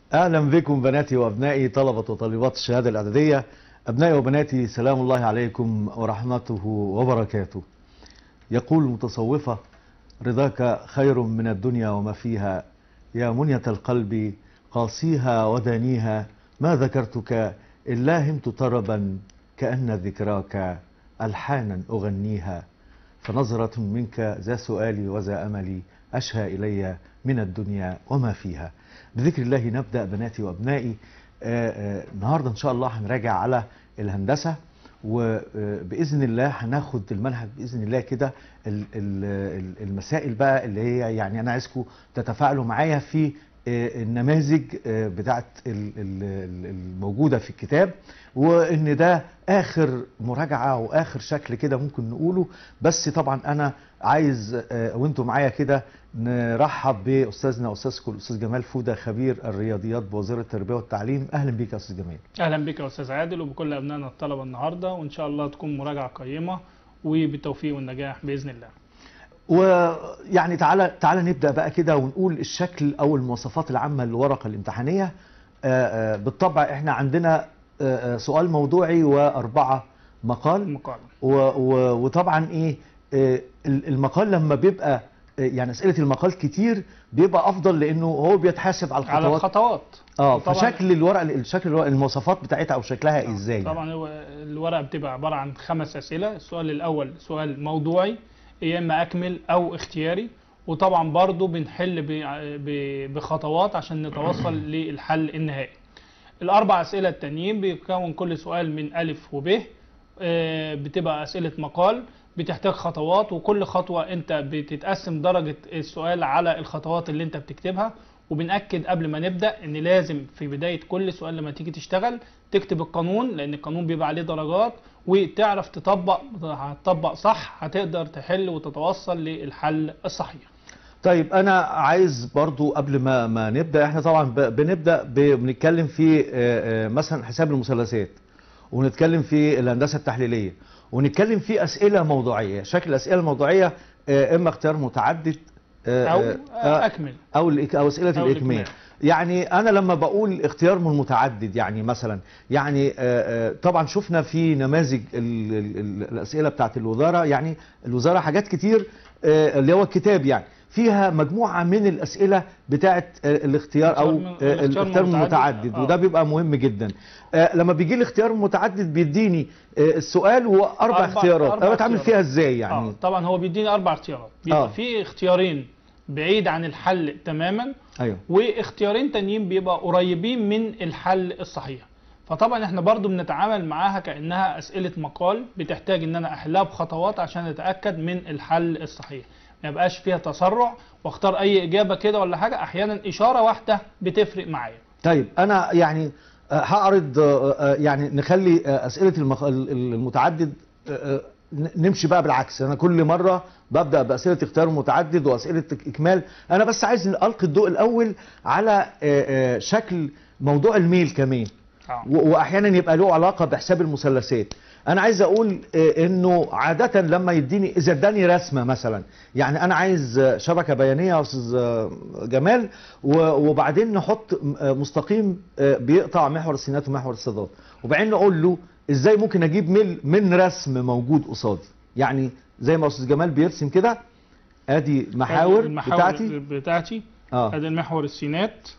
أهلا بكم بناتي وأبنائي طلبة وطالبات الشهادة الإعدادية أبنائي وبناتي سلام الله عليكم ورحمته وبركاته يقول المتصوفة رضاك خير من الدنيا وما فيها يا منية القلب قاسيها ودانيها ما ذكرتك إلا همت طربا كأن ذكراك ألحانا أغنيها فنظرة منك ذا سؤالي وذا أملي أشهى إلي من الدنيا وما فيها بذكر الله نبدأ بناتي وأبنائي آه، آه، النهاردة إن شاء الله هنراجع على الهندسة وبإذن الله هناخد المنهج بإذن الله كده ال- ال- ال- المسائل بقى اللي هي يعني أنا عايزكم تتفاعلوا معايا في آه، النماذج آه، بتاعت ال- ال- ال- الموجودة في الكتاب وإن ده آخر مراجعة وآخر شكل كده ممكن نقوله بس طبعا أنا عايز آه، وانتوا معايا كده نرحب باستاذنا استاذكم الاستاذ جمال فوده خبير الرياضيات بوزاره التربيه والتعليم اهلا بيك يا استاذ جمال اهلا بك يا استاذ عادل وبكل ابنائنا الطلبه النهارده وان شاء الله تكون مراجعه قيمه وبالتوفيق والنجاح باذن الله ويعني تعالى تعالى نبدا بقى كده ونقول الشكل او المواصفات العامه للورقه الامتحانيه آه، آه، بالطبع احنا عندنا آه، آه، سؤال موضوعي واربعه مقال المقارنه و و وطبعا ايه آه، المقال لما بيبقى آه، يعني اسئله المقال كتير بيبقى افضل لانه هو بيتحاسب على على الخطوات الخطوات اه طبعاً- فشكل الورق الشكل الورق المواصفات بتاعتها او شكلها ازاي يعني؟ طبعا هو الورقه بتبقى عباره عن خمس اسئله السؤال الاول سؤال موضوعي يا اما اكمل او اختياري وطبعا برضو بنحل ب- ب- بخطوات عشان نتوصل للحل النهائي الاربع اسئله التانيين بيكون كل سؤال من الف وب آه، بتبقى اسئله مقال بتحتاج خطوات وكل خطوه انت بتتقسم درجه السؤال على الخطوات اللي انت بتكتبها وبنأكد قبل ما نبدأ إن لازم في بداية كل سؤال لما تيجي تشتغل تكتب القانون لأن القانون بيبقى عليه درجات وتعرف تطبق هتطبق صح هتقدر تحل وتتوصل للحل الصحيح. طيب انا عايز برضو قبل ما ما نبدا احنا طبعا ب- بنبدا ب- بنتكلم في آه، آه، مثلا حساب المثلثات ونتكلم في الهندسه التحليليه ونتكلم في اسئله موضوعيه شكل الاسئله الموضوعيه آه، اما اختيار متعدد آه، أو آه، آه، أكمل او الإك- او اسئله أو الاكمال الإكمال. يعني انا لما بقول اختيار من متعدد يعني مثلا يعني آه، آه، طبعا شفنا في نماذج ال- ال- ال- الاسئله بتاعت الوزاره يعني الوزاره حاجات كتير آه، اللي هو الكتاب يعني فيها مجموعه من الاسئله بتاعت آه، الاختيار او الاختيار من- آه، الاختيار الاختيار المتعدد. المتعدد آه. وده بيبقى مهم جدا آه، لما بيجي لي اختيار متعدد بيديني آه، السؤال واربع أربع- اختيارات أربع انا بتعامل اختيارات. فيها ازاي يعني آه طبعا هو بيديني أربع اختيارات بيبقى آه. في اختيارين بعيد عن الحل تماما ايوه واختيارين تانيين بيبقى قريبين من الحل الصحيح فطبعا احنا برضو بنتعامل معاها كانها اسئله مقال بتحتاج ان انا احلها بخطوات عشان اتاكد من الحل الصحيح ما يبقاش فيها تسرع واختار اي اجابه كده ولا حاجه احيانا اشاره واحده بتفرق معايا طيب انا يعني آه، هعرض آه، آه، يعني نخلي آه، اسئله المخ... ال- المتعدد آه، آه، ن- نمشي بقى بالعكس انا كل مره ببدا باسئله اختيار متعدد واسئله اكمال انا بس عايز القي الضوء الاول على آه، آه، شكل موضوع الميل كمان آه. و- واحيانا يبقى له علاقه بحساب المثلثات انا عايز اقول آه، انه عاده لما يديني اذا اداني رسمه مثلا يعني انا عايز آه، شبكه بيانيه يا استاذ آه، جمال و- وبعدين نحط م- آه، مستقيم آه، بيقطع محور السينات ومحور الصادات وبعدين نقول له ازاي ممكن اجيب ميل من رسم موجود قصادي يعني زي ما استاذ جمال بيرسم كده ادي محاور المحاور بتاعتي بتاعتي اه ادي المحور السينات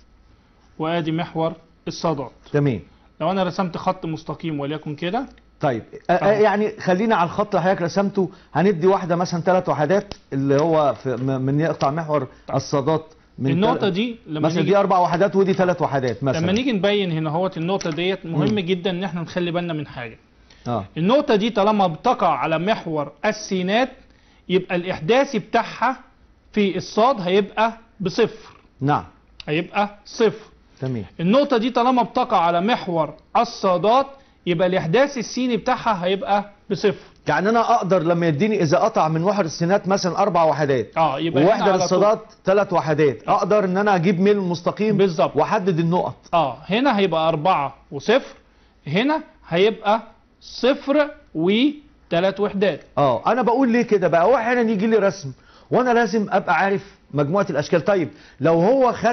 وادي محور الصادات تمام لو انا رسمت خط مستقيم وليكن كده طيب آه، آه، طبعا. يعني خلينا على الخط اللي حضرتك رسمته هندي واحده مثلا ثلاث وحدات اللي هو في م- من يقطع محور الصادات من النقطه تل- دي لما مثلا نيجي دي اربع وحدات ودي ثلاث وحدات مثلا لما نيجي نبين هنا اهوت النقطة ديت مهم مم. جدا ان احنا نخلي بالنا من حاجة. اه النقطة دي طالما بتقع على محور السينات يبقى الإحداثي بتاعها في الصاد هيبقى بصفر نعم هيبقى صفر. تمام النقطة دي طالما بتقع على محور الصادات يبقى الإحداث السيني بتاعها هيبقى بصفر. يعني انا اقدر لما يديني اذا قطع من محور السينات مثلا اربع وحدات اه يبقى هنا وواحده على طول- للصادات ثلاث وحدات آه. اقدر ان انا اجيب ميل مستقيم بالظبط. واحدد النقط اه هنا هيبقى أربعة وصفر هنا هيبقى صفر وثلاث وحدات. اه انا بقول ليه كده بقى هو احيانا يجي لي رسم وانا لازم ابقى عارف مجموعه الاشكال طيب لو هو خد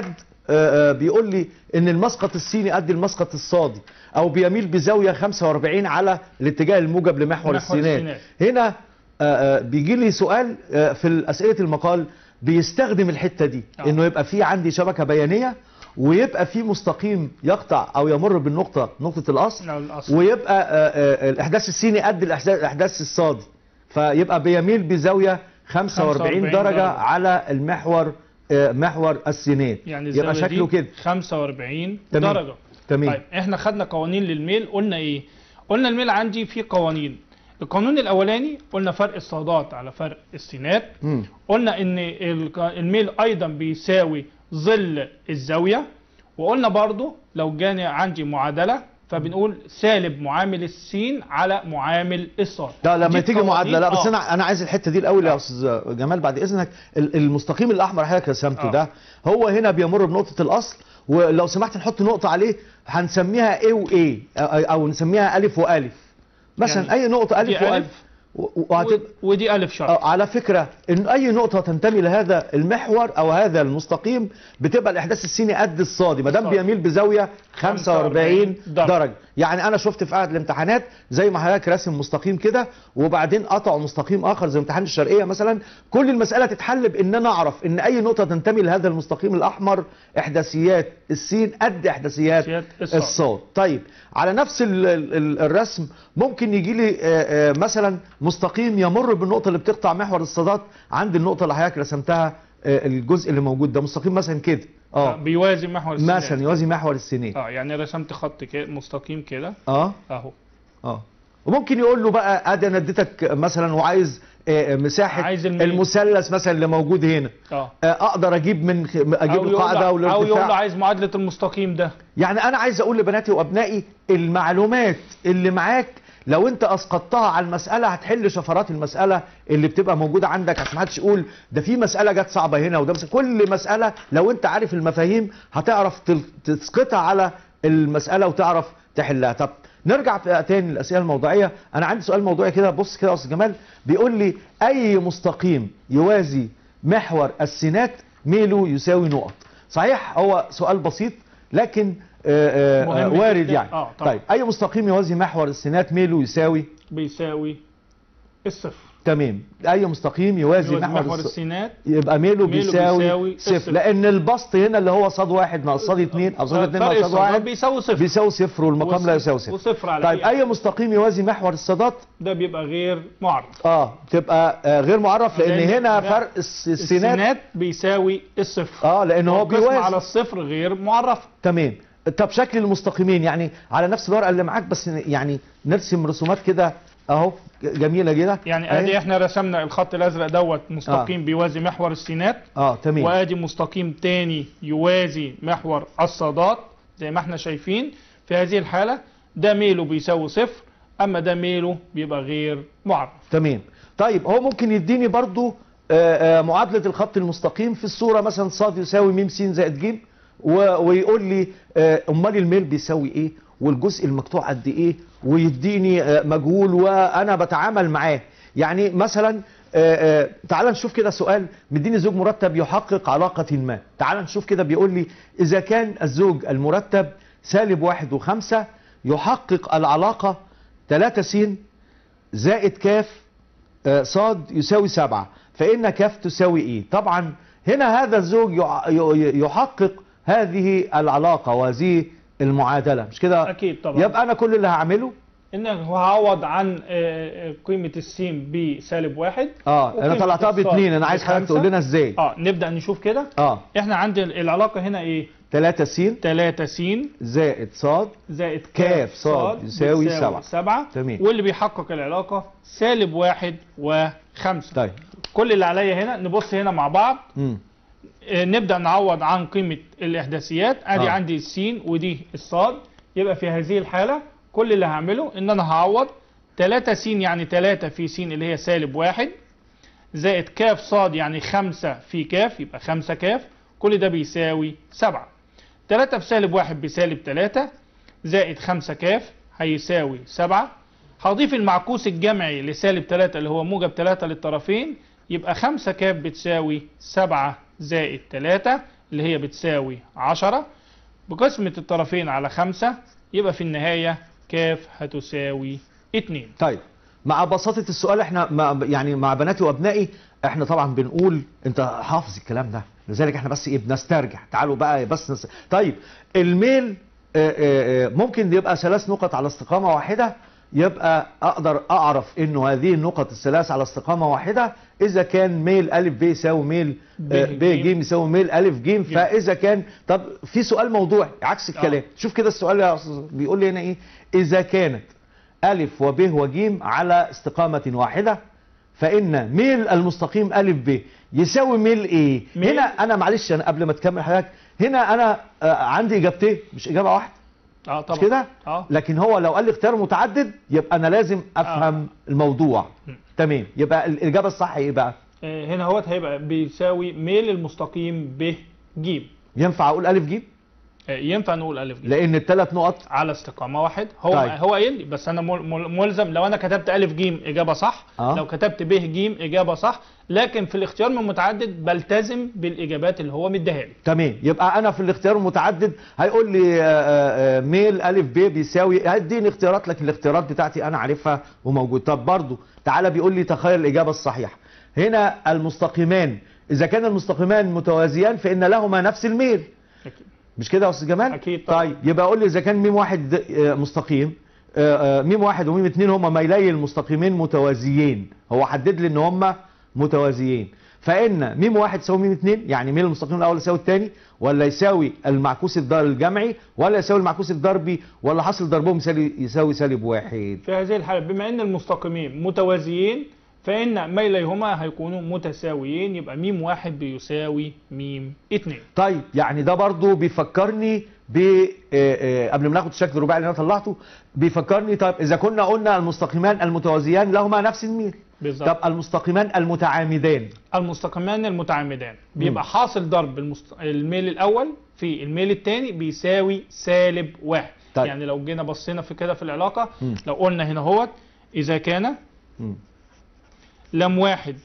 آه، آه، بيقول لي ان المسقط الصيني قد المسقط الصادي او بيميل بزاويه 45 على الاتجاه الموجب لمحور محور السينات السينات. هنا آه، آه، بيجي لي سؤال آه، في اسئله المقال بيستخدم الحته دي آه. انه يبقى في عندي شبكه بيانيه ويبقى في مستقيم يقطع او يمر بالنقطه نقطه الاصل أو الأصل. ويبقى آه، آه، الاحداث السيني قد الإحداث- الاحداث الصادي فيبقى بيميل بزاويه 45 45 درجه درجة. على المحور آه، محور السينات يعني يبقى الزاوية شكله دي كده 45 تمام. درجة تمام طيب احنا خدنا قوانين للميل قلنا ايه قلنا الميل عندي فيه قوانين القانون الاولاني قلنا فرق الصادات على فرق السينات مم. قلنا ان الق- الميل ايضا بيساوي ظل الزاويه وقلنا برضو لو جاني عندي معادله فبنقول سالب معامل السين على معامل الصاد لا لما دي تيجي قوانين- معادله لا بس آه. انا انا عايز الحته دي الاول يا استاذ جمال بعد اذنك ال- المستقيم الاحمر حضرتك رسمته آه. ده هو هنا بيمر بنقطه الاصل ولو سمحت نحط نقطه عليه هنسميها ايه وايه أو- او نسميها الف والف مثلا يعني اي نقطه دي الف والف ألف و- وهتبقى و- ودي الف شرط آه، على فكرة ان اي نقطة تنتمي لهذا المحور او هذا المستقيم بتبقى الاحداث السيني قد الصادي ما دام الصادي. بيميل بزاوية 45 درجة. درجة يعني انا شفت في قاعة الامتحانات زي ما حضرتك راسم مستقيم كده وبعدين قطعوا مستقيم اخر زي امتحان الشرقية مثلا كل المسألة تتحل بان انا اعرف ان اي نقطة تنتمي لهذا المستقيم الاحمر احداثيات السين قد احداثيات إحداثيات الصاد. الصاد طيب على نفس ال ال الرسم ممكن يجي لي آه، آه، مثلا مستقيم يمر بالنقطه اللي بتقطع محور الصادات عند النقطه اللي حضرتك رسمتها آه، الجزء اللي موجود ده مستقيم مثلا كده اه بيوازي محور السينات مثلا يوازي محور السينين اه يعني رسمت خط كده مستقيم كده اه اهو اه وممكن يقول له بقى ادي انا اديتك مثلا وعايز آه، مساحه عايز الميل. المثلث مثلا اللي موجود هنا اه آه، اقدر اجيب من خ- اجيب او يقول القاعده له او يقول له والارتفاع عايز معادله المستقيم ده يعني انا عايز اقول لبناتي وابنائي المعلومات اللي معاك لو انت اسقطتها على المساله هتحل شفرات المساله اللي بتبقى موجوده عندك عشان ما حدش يقول ده في مساله جت صعبه هنا وده مسألة. كل مساله لو انت عارف المفاهيم هتعرف تل- تسقطها على المساله وتعرف تحلها طب نرجع بقى تاني للاسئله الموضوعيه انا عندي سؤال موضوعي كده بص كده يا استاذ جمال بيقول لي اي مستقيم يوازي محور السينات ميله يساوي نقط صحيح هو سؤال بسيط لكن آه، آه، مهم وارد جداً. يعني آه، طبعاً. طيب اي مستقيم يوازي محور السينات ميله يساوي بيساوي الصفر تمام اي مستقيم يوازي يوازي محور, محور الس... السينات يبقى ميله ميله بيساوي, بيساوي صفر الصفر. لان البسط هنا اللي هو صاد واحد ناقص صاد اتنين او صاد اتنين فرق ناقص صاد الصادات واحد بيساوي صفر بيساوي صفر والمقام لا وصفر- يساوي صفر وصفر على طيب أي اي مستقيم يوازي محور الصادات ده بيبقى غير معرف اه تبقى آه غير معرف لان لأن هنا ده فرق الس- السينات السينات بيساوي الصفر اه لان هو والقسم على بيوازي الصفر غير معرف تمام طب شكل المستقيمين يعني على نفس الورقه اللي معاك بس يعني نرسم رسومات كده اهو جميله كده يعني أهي. ادي احنا رسمنا الخط الازرق دوت مستقيم بيوازي محور السينات اه تمام وادي مستقيم تاني يوازي محور الصادات زي ما احنا شايفين في هذه الحالة ده ميله بيساوي صفر اما ده ميله بيبقى غير معرف تمام طيب هو ممكن يديني برضو آه، آه، معادله الخط المستقيم في الصوره مثلا صاد يساوي م س زائد ج و- ويقول لي آه، امال الميل بيساوي ايه والجزء المقطوع قد ايه ويديني آه، مجهول وانا بتعامل معاه يعني مثلا آه، آه، تعال نشوف كده سؤال مديني زوج مرتب يحقق علاقة ما تعال نشوف كده بيقول لي إذا كان الزوج المرتب سالب واحد وخمسة يحقق العلاقة 3 س زائد كاف آه، صاد يساوي سبعة فإن كاف تساوي إيه طبعا هنا هذا الزوج يع- ي- يحقق هذه العلاقة وهذه المعادلة مش كده اكيد طبعا يبقى أنا كل اللي هعمله ان هو هعوض عن آه، آه، قيمة السين بسالب واحد اه انا وقيمة طلعتها الصاد باتنين انا عايز حضرتك بخمسة. تقول لنا ازاي اه نبدأ نشوف كده اه احنا عندي العلاقة هنا ايه 3 س 3 س زائد صاد زائد كاف كاف صاد يساوي سبعة. سبعة تمام. واللي بيحقق العلاقة سالب واحد وخمسة طيب كل اللي عليا هنا نبص هنا مع بعض امم آه، نبدأ نعوض عن قيمة الإحداثيات أدي آه. عندي السين ودي الصاد يبقى في هذه الحالة كل اللي هعمله إن أنا هعوض 3 س يعني 3 في س اللي هي سالب واحد زائد كاف صاد يعني 5 في كاف يبقى 5 كاف كل ده بيساوي 7 3 في سالب واحد بسالب 3 زائد 5 كاف هيساوي 7 هضيف المعكوس الجمعي لسالب 3 اللي هو موجب 3 للطرفين يبقى 5 كاف بتساوي 7 زائد 3 اللي هي بتساوي 10 بقسمة الطرفين على 5 يبقى في النهاية كاف هتساوي 2 طيب مع بساطة السؤال احنا مع يعني مع بناتي وابنائي احنا طبعا بنقول انت حافظ الكلام ده لذلك احنا بس ايه بنسترجع تعالوا بقى بس نس... طيب الميل آه، آه، آه، ممكن يبقى ثلاث نقط على استقامة واحدة يبقى اقدر اعرف انه هذه النقط الثلاث على استقامة واحدة اذا كان ميل الف ب يساوي ميل ب آه، ب ج. ج يساوي ميل الف ج فاذا كان طب في سؤال موضوعي عكس الكلام شوف كده السؤال يا أستاذ بيقول لي هنا ايه اذا كانت ألف وب وج على استقامة واحدة فإن ميل المستقيم ألف ب يساوي ميل إيه؟ ميل- هنا أنا معلش أنا قبل ما تكمل حضرتك هنا أنا آه، عندي إجابتين مش إجابة واحدة اه مش طبعا كده؟ اه لكن هو لو قال لي اختيار متعدد يبقى أنا لازم أفهم الموضوع تمام يبقى الإجابة الصح إيه بقى؟ آه، هنا هوت هيبقى بيساوي ميل المستقيم ب ج ينفع أقول ألف ج؟ آه، ينفع نقول ألف ج لأن الثلاث نقط على استقامة واحد هو طيب. هو قايل لي بس أنا مل- مل- ملزم لو أنا كتبت ألف ج إجابة صح آه. لو كتبت ب ج إجابة صح لكن في الاختيار من متعدد بلتزم بالإجابات اللي هو مديها لي تمام يبقى انا في الاختيار المتعدد هيقول لي آه، آه، آه، ميل الف ب بيساوي هيديني اختيارات لكن الاختيارات بتاعتي انا عارفها وموجود طب برضو تعالى بيقول لي تخيل الاجابه الصحيحه هنا المستقيمان اذا كان المستقيمان متوازيان فان لهما نفس الميل أكيد. مش كده يا استاذ جمال أكيد طبعا. طيب يبقى قول لي اذا كان ميم واحد آه، مستقيم آه، آه، ميم واحد وميم اتنين هما ميلي المستقيمين متوازيين هو حدد لي ان هما متوازيين فان ميم واحد يساوي ميم اتنين يعني ميل المستقيم الاول يساوي الثاني ولا يساوي المعكوس الضرب الجمعي ولا يساوي المعكوس الضربي ولا حاصل ضربهم يساوي يساوي سالب واحد في هذه الحالة بما أن المستقيمين متوازيين فإن ميليهما هيكونوا متساويين يبقى ميم واحد بيساوي ميم اتنين طيب يعني ده برضو بيفكرني ب آه، آه، قبل ما ناخد الشكل الرباعي اللي انا طلعته بيفكرني طيب اذا كنا قلنا المستقيمان المتوازيان لهما نفس الميل بالظبط طب المستقيمان المتعامدان المستقيمان المتعامدان بيبقى حاصل ضرب المست... الميل الاول في الميل الثاني بيساوي سالب واحد طيب. يعني لو جينا بصينا في كده في العلاقه مم. لو قلنا هنا هوت اذا كان مم. لام واحد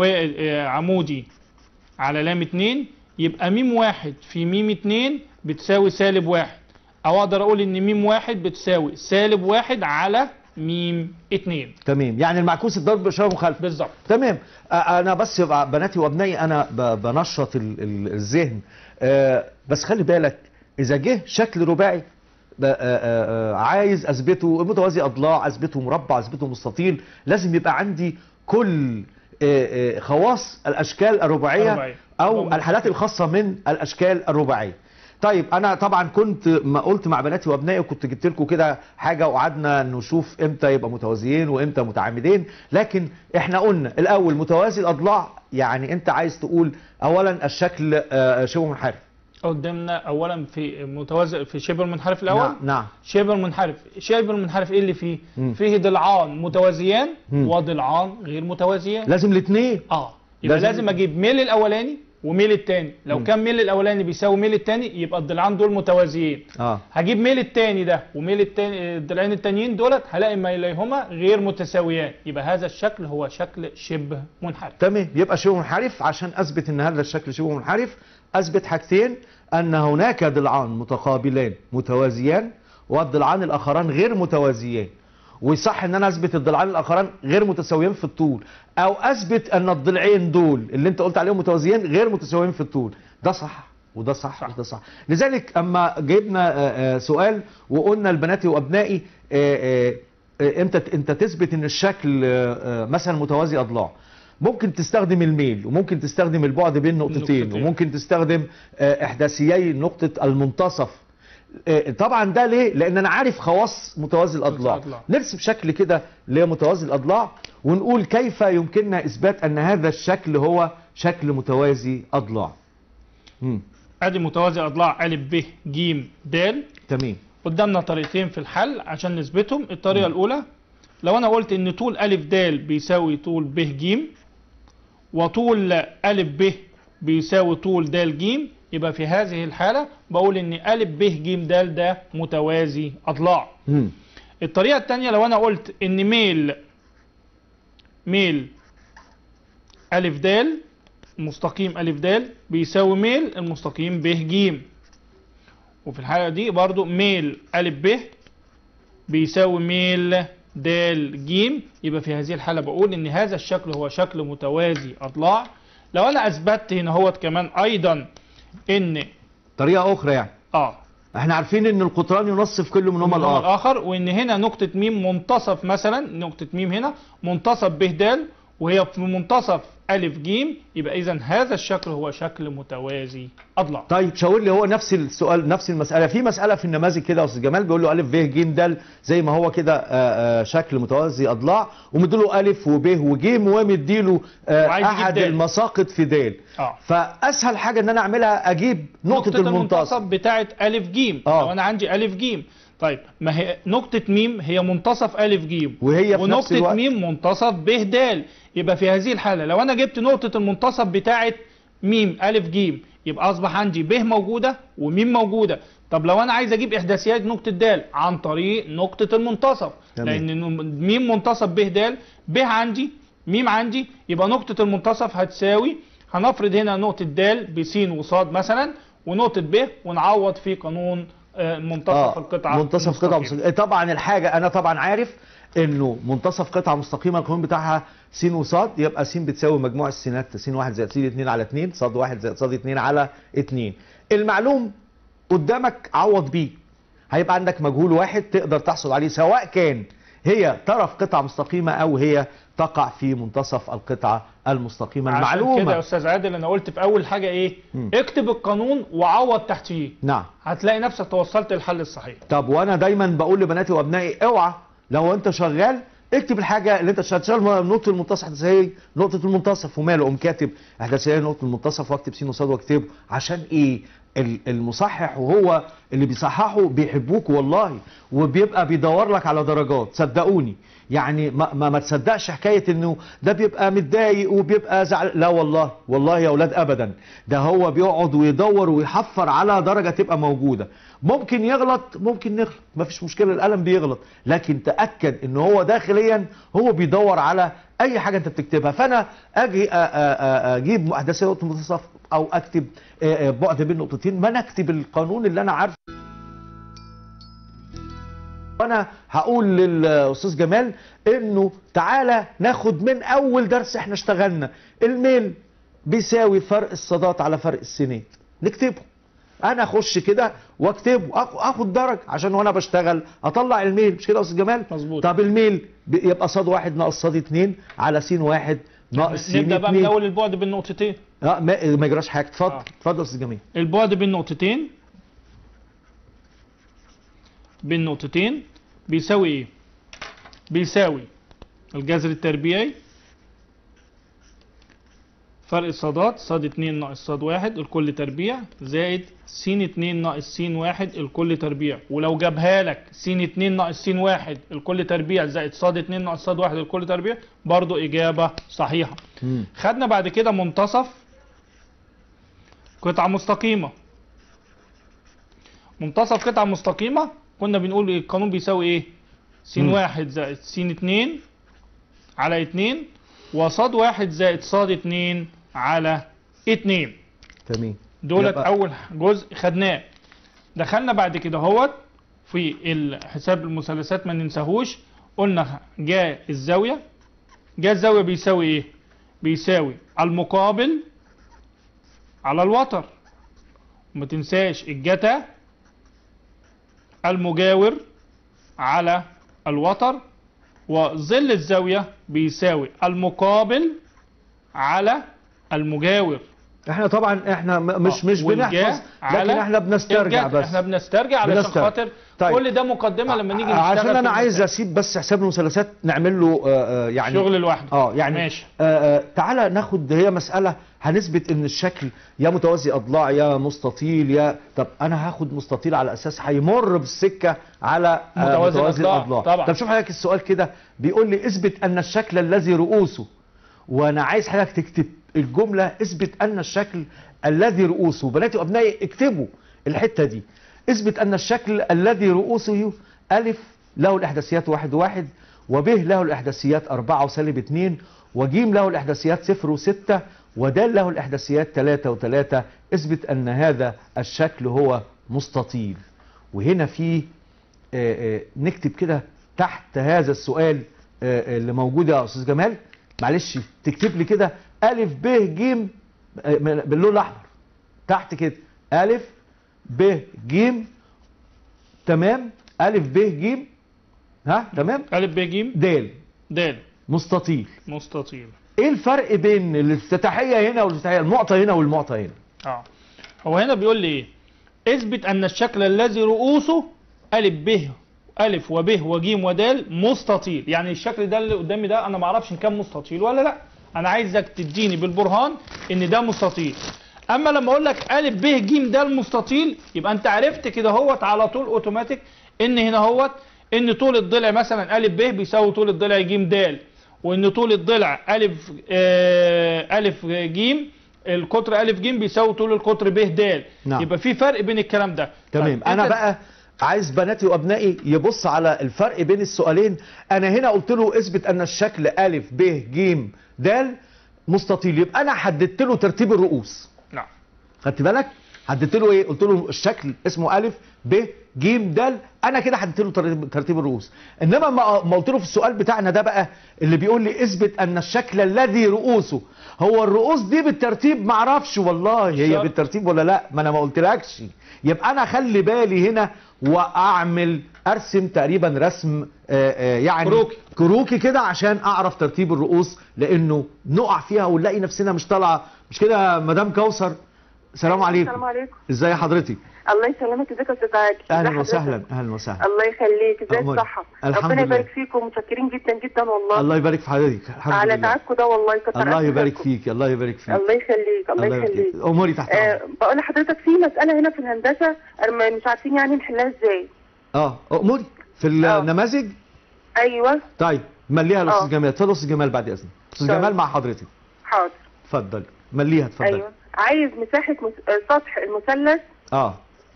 هيوا عمودي على لام اتنين يبقى ميم واحد في ميم اتنين بتساوي سالب واحد او اقدر اقول ان ميم واحد بتساوي سالب واحد على ميم اتنين تمام يعني المعكوس الضرب بإشارة مخالفة بالظبط تمام آه، انا بس يبقى بناتي وابنائي انا ب- بنشط ال- ال- الذهن آه، بس خلي بالك اذا جه شكل رباعي ب- آه، آه، آه، عايز اثبته متوازي اضلاع اثبته مربع اثبته مستطيل لازم يبقى عندي كل آه، آه، خواص الاشكال الرباعيه الرباعية. او طبعاً. الحالات الخاصه من الاشكال الرباعيه طيب انا طبعا كنت ما قلت مع بناتي وابنائي وكنت جبت لكم كده حاجه وقعدنا نشوف امتى يبقى متوازيين وامتى متعامدين لكن احنا قلنا الاول متوازي الاضلاع يعني انت عايز تقول اولا الشكل آه، شبه منحرف قدامنا اولا في متوازي في شبه المنحرف الاول نعم نعم شبه المنحرف شبه المنحرف ايه اللي فيه مم. فيه ضلعان متوازيان مم. وضلعان غير متوازيان لازم الاثنين اه يبقى لازم- لازم, اجيب ميل الاولاني وميل التاني لو مم. كان ميل الاولاني بيساوي ميل التاني يبقى الضلعان دول متوازيين اه هجيب ميل التاني ده وميل التاني الضلعين التانيين دولت هلاقي ميليهما غير متساويان يبقى هذا الشكل هو شكل شبه منحرف تمام يبقى شبه منحرف عشان اثبت ان هذا الشكل شبه منحرف اثبت حاجتين ان هناك ضلعان متقابلان متوازيان والضلعان الاخران غير متوازيان ويصح ان انا اثبت الضلعان الاخران غير متساويين في الطول او اثبت ان الضلعين دول اللي انت قلت عليهم متوازيين غير متساويين في الطول ده صح وده صح, صح. وده صح لذلك اما جبنا آه، آه، سؤال وقلنا لبناتي وابنائي آه، آه، آه، انت انت تثبت ان الشكل آه، آه، مثلا متوازي اضلاع ممكن تستخدم الميل وممكن تستخدم البعد بين نقطتين نقطتين. وممكن تستخدم آه، احداثيي نقطة المنتصف آه، طبعا ده ليه؟ لان انا عارف خواص متوازي الاضلاع الأضلاع. نرسم شكل كده لمتوازي الاضلاع ونقول كيف يمكننا اثبات ان هذا الشكل هو شكل متوازي اضلاع مم. ادي متوازي اضلاع ا ب ج د تمام قدامنا طريقتين في الحل عشان نثبتهم الطريقة الأولى لو أنا قلت إن طول أ د بيساوي طول ب ج وطول أ ب بيساوي طول د ج يبقى في هذه الحالة بقول إن أ ب ج د ده متوازي أضلاع مم. الطريقة التانية لو أنا قلت إن ميل ميل أ د مستقيم ألف د بيساوي ميل المستقيم ب ج وفي الحالة دي برضو ميل ألف ب بيساوي ميل د ج يبقى في هذه الحالة بقول إن هذا الشكل هو شكل متوازي أضلاع لو أنا أثبتت هنا هوت كمان أيضا إن طريقه اخرى يعني آه احنا عارفين ان القطران ينصف كل منهما النوع الاخر الآخر وإن هنا نقطة ميم منتصف مثلا نقطة ميم هنا منتصف ب د وهي في منتصف ألف ج يبقى إذا هذا الشكل هو شكل متوازي أضلاع طيب شاور لي هو نفس السؤال نفس المساله في مساله في النماذج كده يا استاذ جمال بيقول له الف ب ج د زي ما هو كده آه، آه، شكل متوازي اضلاع ومديله الف وب وج ومديله آه، وعايز يجيب احد د. المساقط في د اه فاسهل حاجه ان انا اعملها اجيب نقطه, المنتصف بتاعت ألف ج آه. لو أنا عندي ألف ج طيب ما هي نقطة ميم هي منتصف ألف ج وهي في نفس ونقطة الوقت ميم منتصف ب د يبقى في هذه الحالة لو أنا جبت نقطة المنتصف بتاعت ميم ألف ج يبقى أصبح عندي ب موجودة وميم موجودة طب لو أنا عايز أجيب إحداثيات نقطة د عن طريق نقطة المنتصف تمام. لأن ميم منتصف ب د ب عندي ميم عندي يبقى نقطة المنتصف هتساوي هنفرض هنا نقطة د بس وصاد مثلا ونقطة ب ونعوض في قانون آه، منتصف القطعة منتصف قطعه المستقيمة. مستقيمه طبعا الحاجه انا طبعا عارف انه منتصف قطعه مستقيمه القانون بتاعها س وصاد يبقى س بتساوي مجموع السينات س 1 زائد س 2 على 2 صاد 1 زائد صاد 2 على 2 المعلوم قدامك عوض بيه هيبقى عندك مجهول واحد تقدر تحصل عليه سواء كان هي طرف قطعه مستقيمه او هي تقع في منتصف القطعه المستقيمه عشان كده يا المعلومه استاذ عادل انا قلت في اول حاجه ايه مم. اكتب القانون وعوض تحتيه نعم هتلاقي نفسك توصلت للحل الصحيح طب وانا دايما بقول لبناتي وابنائي اوعى لو انت شغال اكتب الحاجه اللي انت شغال نقطه المنتصف احداثيه نقطه المنتصف وماله قوم كاتب احداثيه نقطه المنتصف واكتب س وصاد واكتبه عشان ايه ال- المصحح وهو اللي بيصححه بيحبوك والله وبيبقى بيدور لك على درجات صدقوني يعني ما, ما, ما تصدقش حكايه انه ده بيبقى متضايق وبيبقى زعل لا والله والله يا اولاد ابدا ده هو بيقعد ويدور ويحفر على درجه تبقى موجوده ممكن يغلط ممكن نغلط ما فيش مشكله القلم بيغلط لكن تاكد ان هو داخليا هو بيدور على اي حاجه انت بتكتبها فانا اجي أ- أ- أ- اجيب احداثيه نقطه منتصف او اكتب آه، آه، بعد بين نقطتين ما انا اكتب القانون اللي انا عارفه وانا هقول للاستاذ جمال انه تعالى ناخد من اول درس احنا اشتغلنا الميل بيساوي فرق الصادات على فرق السنين نكتبه انا اخش كده واكتبه آخ- اخد درجه عشان وانا بشتغل اطلع الميل مش كده يا استاذ جمال مظبوط. طب الميل ب- يبقى صاد واحد ناقص صاد اتنين على س واحد ناقص س نبدا بقى من اتنين اول البعد بين نقطتين اه ما, ما يجراش حاجه اتفضل آه. اتفضل يا استاذ جميل البعد بين نقطتين بين نقطتين بيساوي ايه بيساوي الجذر التربيعي فرق الصادات صاد 2 ناقص صاد 1 الكل تربيع زائد س 2 ناقص س 1 الكل تربيع ولو جابها لك س 2 ناقص س 1 الكل تربيع زائد صاد 2 ناقص صاد 1 الكل تربيع برضو إجابة صحيحة مم. خدنا بعد كده منتصف قطعة مستقيمة منتصف قطعة مستقيمة كنا بنقول القانون بيساوي ايه س مم. واحد زائد س اتنين على اتنين وصاد واحد زائد صاد اتنين على اتنين تمام دولت يبقى- اول جزء خدناه دخلنا بعد كده هوت في حساب المثلثات ما ننساهوش قلنا جاء الزاويه جاء الزاويه بيساوي ايه بيساوي المقابل على الوتر وما تنساش الجتا المجاور على الوتر وظل الزاويه بيساوي المقابل على المجاور احنا طبعا احنا م- مش مش والجاء بنحفظ لكن على احنا بنسترجع الجد. بس احنا بنسترجع علشان بنسترجع. خاطر طيب. كل ده مقدمه لما نيجي نشتغل عشان في انا عايز المسائل. اسيب بس حساب المثلثات نعمل له آه، آه، يعني شغل لوحده اه يعني ماشي آه آه تعالى ناخد هي مسألة هنثبت ان الشكل يا متوازي اضلاع يا مستطيل يا طب انا هاخد مستطيل على اساس هيمر بالسكة على آه متوازي متوازي الأضلاع، الاضلاع طبعا. طب شوف حضرتك السؤال كده بيقول لي اثبت ان الشكل الذي رؤوسه وانا عايز حضرتك تكتب الجملة اثبت ان الشكل الذي رؤوسه بناتي وابنائي اكتبوا الحتة دي اثبت ان الشكل الذي رؤوسه الف له الاحداثيات واحد واحد وب له الاحداثيات أربعة وسالب اتنين وجيم له الاحداثيات صفر وستة ودال له الإحداثيات ثلاثة وثلاثة اثبت أن هذا الشكل هو مستطيل وهنا في آه، آه، نكتب كده تحت هذا السؤال آه، آه، اللي موجود يا أستاذ جمال معلش تكتب لي كده ألف ب ج آه، من- باللون الأحمر تحت كده ألف ب ج تمام ألف ب ج ها تمام ألف ب ج د د مستطيل مستطيل ايه الفرق بين الافتتاحيه هنا والافتتاحيه المعطى هنا والمعطى هنا اه هو هنا بيقول لي ايه اثبت ان الشكل الذي رؤوسه الف ب الف وب وج ودال مستطيل يعني الشكل ده اللي قدامي ده انا ما اعرفش ان كان مستطيل ولا لا انا عايزك تديني بالبرهان ان ده مستطيل اما لما اقول لك الف ب ج ده المستطيل يبقى انت عرفت كده هوت على طول اوتوماتيك ان هنا هوت ان طول الضلع مثلا الف ب بيساوي طول الضلع ج د وان طول الضلع الف آه الف ج القطر الف ج بيساوي طول القطر ب د نعم. يبقى في فرق بين الكلام ده تمام طيب انا أنت- بقى عايز بناتي وابنائي يبص على الفرق بين السؤالين انا هنا قلت له اثبت ان الشكل الف ب ج د مستطيل يبقى انا حددت له ترتيب الرؤوس نعم خدت بالك حددت له ايه قلت له الشكل اسمه الف ب ج د انا كده حددت له ترتيب- ترتيب الرؤوس انما ما ما قلت له في السؤال بتاعنا ده بقى اللي بيقول لي اثبت ان الشكل الذي رؤوسه هو الرؤوس دي بالترتيب ما اعرفش والله هي شرط. بالترتيب ولا لا ما انا ما قلتلكش يبقى انا خلي بالي هنا واعمل ارسم تقريبا رسم آه، آه، يعني كروكي. كروكي كده عشان اعرف ترتيب الرؤوس لانه نقع فيها ونلاقي نفسنا مش طالعه مش كده يا مدام كوثر السلام عليكم السلام عليكم ازاي حضرتك الله يسلمك ازيك يا استاذ عادل ازي اهلا حضرتك؟ وسهلا اهلا وسهلا الله يخليك ازاي أمورك. الصحه الحمد ربنا لله. يبارك فيكم متشكرين جدا جدا والله الله يبارك في حضرتك الحمد على لله تعبكم ده والله كتر الله ألف يبارك خيركم. فيك الله يبارك فيك الله يخليك الله يبارك يخليك فيك اموري تحت آه امرك بقول لحضرتك في مساله هنا في الهندسه أنا مش عارفين يعني نحلها ازاي اه اموري في النماذج ايوه طيب مليها الاستاذ آه. جمال اتفضل استاذ جمال بعد اذنك استاذ طيب. جمال مع حضرتك حاضر اتفضل مليها اتفضل ايوه عايز مساحه مس... آه، سطح المثلث اه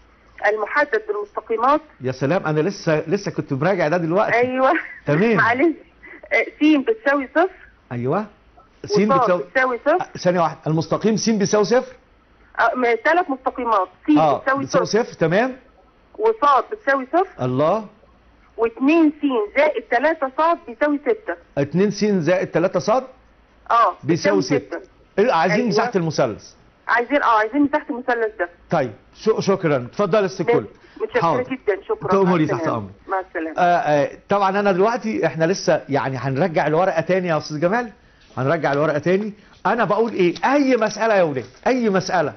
المحدد بالمستقيمات يا سلام انا لسه لسه كنت مراجع ده دلوقتي ايوه تمام. معلش آه، س بتساوي صفر ايوه س وصاد بتساوي بتساوي صفر آه، ثانيه واحده المستقيم س بيساوي صفر ثلاث مستقيمات س اه بتساوي بتساوي صفر صفر تمام وصاد بتساوي صفر الله و2 س زائد 3 صاد بيساوي 6 2 س زائد 3 ص اه بيساوي 6 عايزين أيوة. مساحه المثلث عايزين اه عايزين مساحه المثلث ده طيب شو شكرا اتفضل استاذ كل متشكره جدا شكرا تأمري مع تحت السلامة. أمرك. مع السلامه آه آه طبعا انا دلوقتي احنا لسه يعني هنرجع الورقه تاني يا استاذ جمال هنرجع الورقه تاني انا بقول ايه اي مساله يا ولاد اي مساله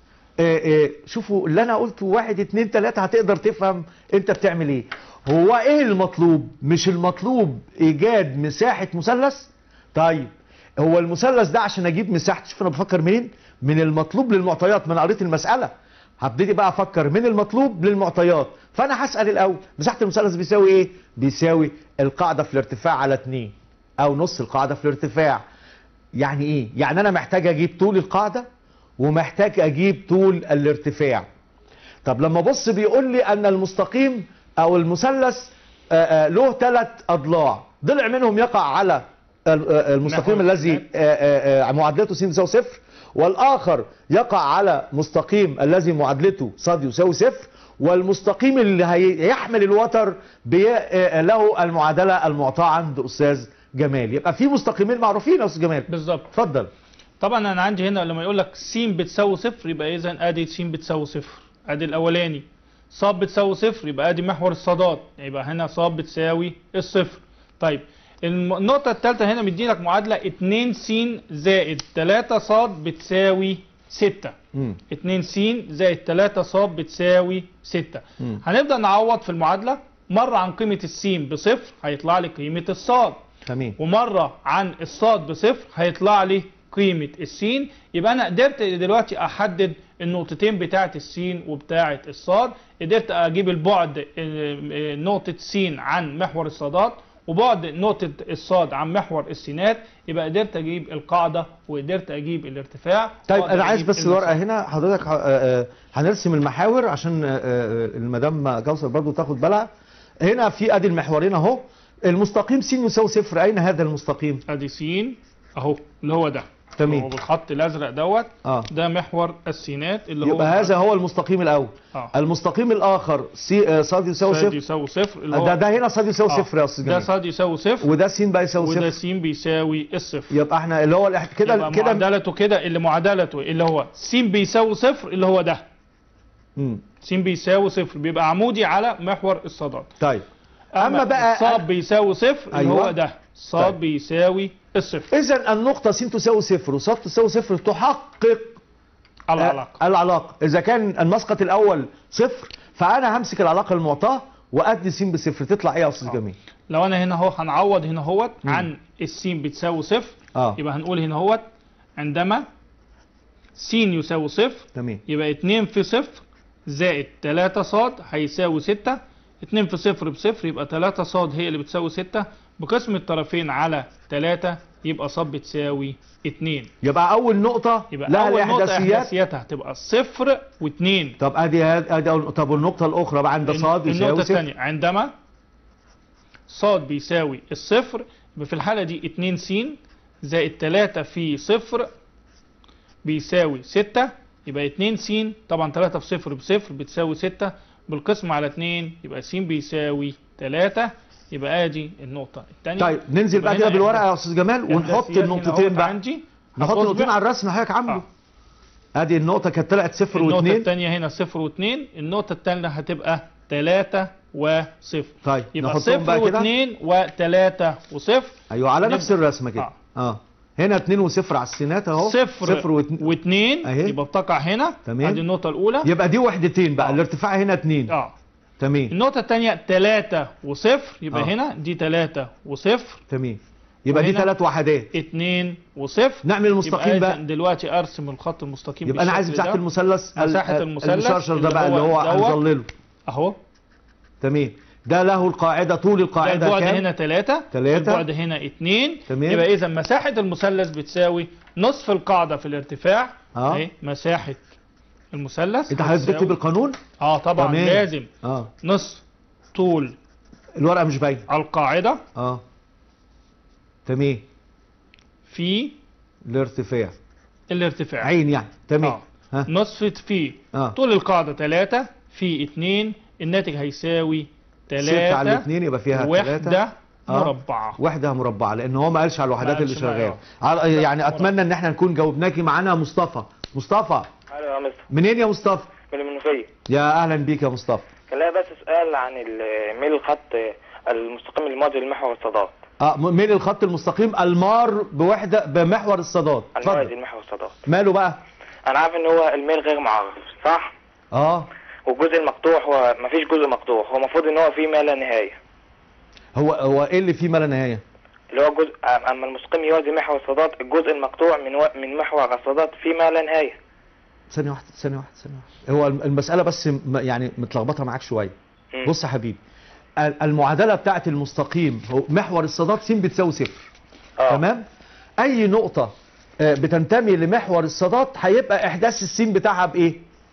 آه آه شوفوا اللي انا قلته واحد اتنين تلاته هتقدر تفهم انت بتعمل ايه هو ايه المطلوب مش المطلوب ايجاد مساحه مثلث طيب هو المثلث ده عشان اجيب مساحته شوف انا بفكر منين من المطلوب للمعطيات ما انا قريت المساله هبتدي بقى افكر من المطلوب للمعطيات فانا هسال الاول مساحه المثلث بيساوي ايه بيساوي القاعده في الارتفاع على 2 او نص القاعده في الارتفاع يعني ايه يعني انا محتاج اجيب طول القاعده ومحتاج اجيب طول الارتفاع طب لما بص بيقول لي ان المستقيم او المثلث آه، آه، له ثلاث اضلاع ضلع منهم يقع على ال- آه، المستقيم محور الذي السينات. آه، آه، آه، معادلته س يساوي صفر والاخر يقع على مستقيم الذي معادلته ص يساوي صفر والمستقيم اللي هيحمل الوتر بي- آه، له المعادله المعطاه عند استاذ جمال يبقى في مستقيمين معروفين يا استاذ جمال بالظبط اتفضل طبعا انا عندي هنا لما يقول لك س بتساوي صفر يبقى اذا ادي س بتساوي صفر ادي الاولاني ص بتساوي صفر يبقى ادي محور الصادات يبقى هنا ص بتساوي الصفر طيب الم- النقطة الثالثة هنا مديلك معادلة 2 س زائد 3 ص بتساوي 6 مم. 2 س زائد 3 ص بتساوي 6 مم. هنبدأ نعوض في المعادلة مرة عن قيمة السين بصفر هيطلع لي قيمة الصاد تمام ومره عن الصاد بصفر هيطلع لي قيمه السين يبقى انا قدرت دلوقتي احدد النقطتين بتاعه السين وبتاعه الصاد قدرت اجيب البعد آه، آه، نقطه سين عن محور الصادات وبعد نقطة الصاد عن محور السينات يبقى قدرت اجيب القاعدة وقدرت اجيب الارتفاع طيب وأقدر انا عايز أجيب بس المسافة. الورقه هنا حضرتك ه- آه، آه، هنرسم المحاور عشان آه، آه، المدام كوثر برضو تاخد بالها هنا في ادي المحورين اهو المستقيم س يساوي صفر اين هذا المستقيم ادي سين اهو اللي هو ده تمام. هو بالخط الازرق دوت اه ده محور السينات اللي هو يبقى هذا هو المستقيم الاول اه المستقيم الاخر سي آه، صاد يساوي صاد صفر يساوي صفر اللي هو ده ده هنا صاد يساوي آه. صفر يا استاذ ده جميل صاد يساوي صفر وده س بقى يساوي وده صفر س بيساوي الصفر يبقى احنا اللي هو الإح- كده يبقى كده معادلته كده اللي معادلته اللي هو س بيساوي صفر اللي هو ده مم. س بيساوي صفر بيبقى عمودي على محور الصادات طيب أما بقى- صاد بيساوي صفر اللي أيوة. هو ده صاد طيب. بيساوي الصفر اذا النقطه س تساوي صفر وصاد تساوي صفر تحقق العلاقه آه، العلاقه اذا كان المسقط الاول صفر فانا همسك العلاقه المعطاه وادي س بصفر تطلع ايه يا استاذ جميل لو انا هنا اهو هنعوض هنا اهوت عن السين بتساوي صفر اه يبقى هنقول هنا اهوت عندما س يساوي صفر تمام يبقى 2 في صفر زائد 3 صاد هيساوي 6 2 في صفر بصفر يبقى 3 صاد هي اللي بتساوي 6 بقسم الطرفين على 3 يبقى صاد بتساوي 2 يبقى اول نقطه يبقى لها اول نقطه الاحداثيات احداثياتها هتبقى صفر و2 طب ادي هاد- ادي أول- طب والنقطه الاخرى بقى عند صاد النقطه يساوي صفر الثانيه عندما صاد بيساوي الصفر يبقى في الحاله دي 2 س زائد 3 في صفر بيساوي 6 يبقى 2 س طبعا 3 في صفر بصفر بتساوي 6 بالقسم على 2 يبقى س بيساوي 3 يبقى ادي النقطه الثانيه طيب ننزل بقى كده بالورقه يا استاذ جمال ونحط النقطتين بقى عندي نحط هتصبح النقطتين على الرسم حضرتك عامله آه. ادي النقطه كانت طلعت صفر النقطه واثنين الثانيه هنا صفر واثنين النقطه الثانيه هتبقى 3 وصفر طيب يبقى نحطهم صفر بقى كده واثنين وثلاثة وصفر ايوه على نبدأ. نفس الرسمه كده آه. اه هنا 2 وصفر على السينات اهو صفر, صفر واتنين واثنين أهي. يبقى بتقع هنا تمام. ادي النقطة الأولى يبقى دي وحدتين بقى آه. الارتفاع هنا 2 اه تمام النقطة الثانية 3 وصفر يبقى آه. هنا دي 3 وصفر تمام يبقى دي وهنا ثلاث وحدات 2 وصفر نعمل المستقيم يبقى بقى إذن دلوقتي ارسم الخط المستقيم يبقى انا عايز بالشكل مساحه ده. المثلث ال- مساحة ال- المثلث المشرشر ده اللي بقى اللي هو هو دوت. هنظلله اهو تمام ده له القاعده طول ده القاعده البعد كام هنا 3 تلاتة. البعد هنا 2 تمام. يبقى اذا مساحة المثلث بتساوي نصف القاعدة في الارتفاع اه اهي مساحة المثلث انت حضرتك هتساوي- تكتب القانون اه طبعا تمام. لازم اه نصف طول الورقه مش باينه القاعدة اه تمام في الارتفاع الارتفاع عين يعني تمام آه. ها نصف في اه طول القاعدة 3 في 2 الناتج هيساوي ستة على 3 الاثنين يبقى فيها وحدة ثلاثة آه. مربعة وحده مربعه لان هو ما قالش على الوحدات ما اللي قالش بقى، شغاله آه. على- يعني اتمنى ان احنا نكون جاوبناكي معانا مصطفى مصطفى الو يا مستر منين يا مصطفى من المنوفية يا اهلا بيك يا مصطفى كان لها بس سؤال عن ال- ميل الخط المستقيم الماضي لمحور الصادات اه م- ميل الخط المستقيم المار بوحده بمحور الصادات الموازي اتفضل لمحور الصادات ماله بقى انا عارف ان هو الميل غير معرف صح اه والجزء المقطوع هو مفيش جزء مقطوع هو المفروض ان هو فيه ما لا نهاية هو هو ايه اللي فيه ما لا نهايه اللي هو جزء اما المستقيم يوازي محور الصادات الجزء المقطوع من و... من محور الصادات فيه ما لا نهاية ثانيه واحده ثانيه واحده ثانيه واحده هو الم- المساله بس م- يعني متلخبطه معاك شويه مم. بص يا حبيبي ال- المعادله بتاعت المستقيم هو محور الصادات س بتساوي صفر اه تمام اي نقطه آه، بتنتمي لمحور الصادات هيبقى احداث السين بتاعها بايه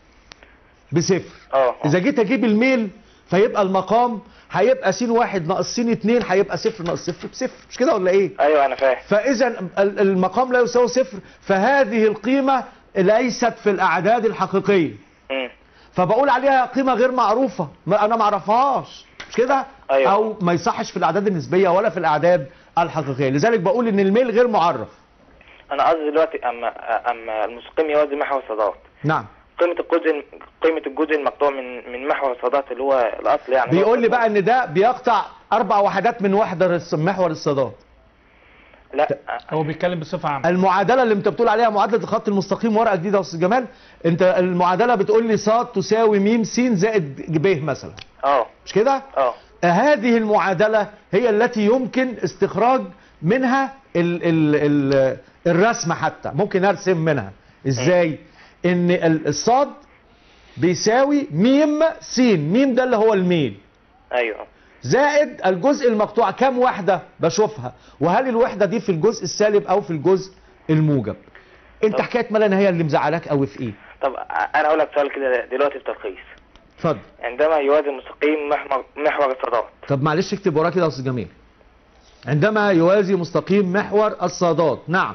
بصفر اه آه. اذا جيت اجيب الميل فيبقى المقام هيبقى س واحد ناقص س اتنين هيبقى صفر ناقص صفر بصفر مش كده ولا ايه ايوه انا فاهم فاذا ال- المقام لا يساوي صفر فهذه القيمه ليست في الاعداد الحقيقيه مم. فبقول عليها قيمه غير معروفه ما انا ما اعرفهاش مش كده أيوة. او ما يصحش في الاعداد النسبيه ولا في الاعداد الحقيقيه لذلك بقول ان الميل غير معرف انا قصدي دلوقتي اما اما المستقيم يوازي محور الصادات نعم قيمة الجزء قيمة الجزء المقطوع من من محور الصادات اللي هو الأصل يعني بيقول لي بقى ان ده بيقطع اربع وحدات من وحده الص- محور الصادات لا هو بيتكلم بصفة عامة المعادله اللي انت بتقول عليها معادله الخط المستقيم ورقه جديده يا استاذ جمال انت المعادله بتقول لي ص تساوي م س زائد ب مثلا اه مش كده اه هذه المعادله هي التي يمكن استخراج منها ال ال ال الرسم حتى ممكن ارسم منها ازاي ان ال- الصاد بيساوي م س م ده اللي هو الميل ايوه زائد الجزء المقطوع كام وحدة بشوفها وهل الوحدة دي في الجزء السالب او في الجزء الموجب انت طب. حكاية ما لا نهاية اللي مزعلاك قوي في ايه طب انا اقول لك سؤال كده دلوقتي في تلخيص اتفضل عندما يوازي مستقيم محور محور الصادات طب معلش اكتب وراه كده يا استاذ جميل عندما يوازي مستقيم محور الصادات نعم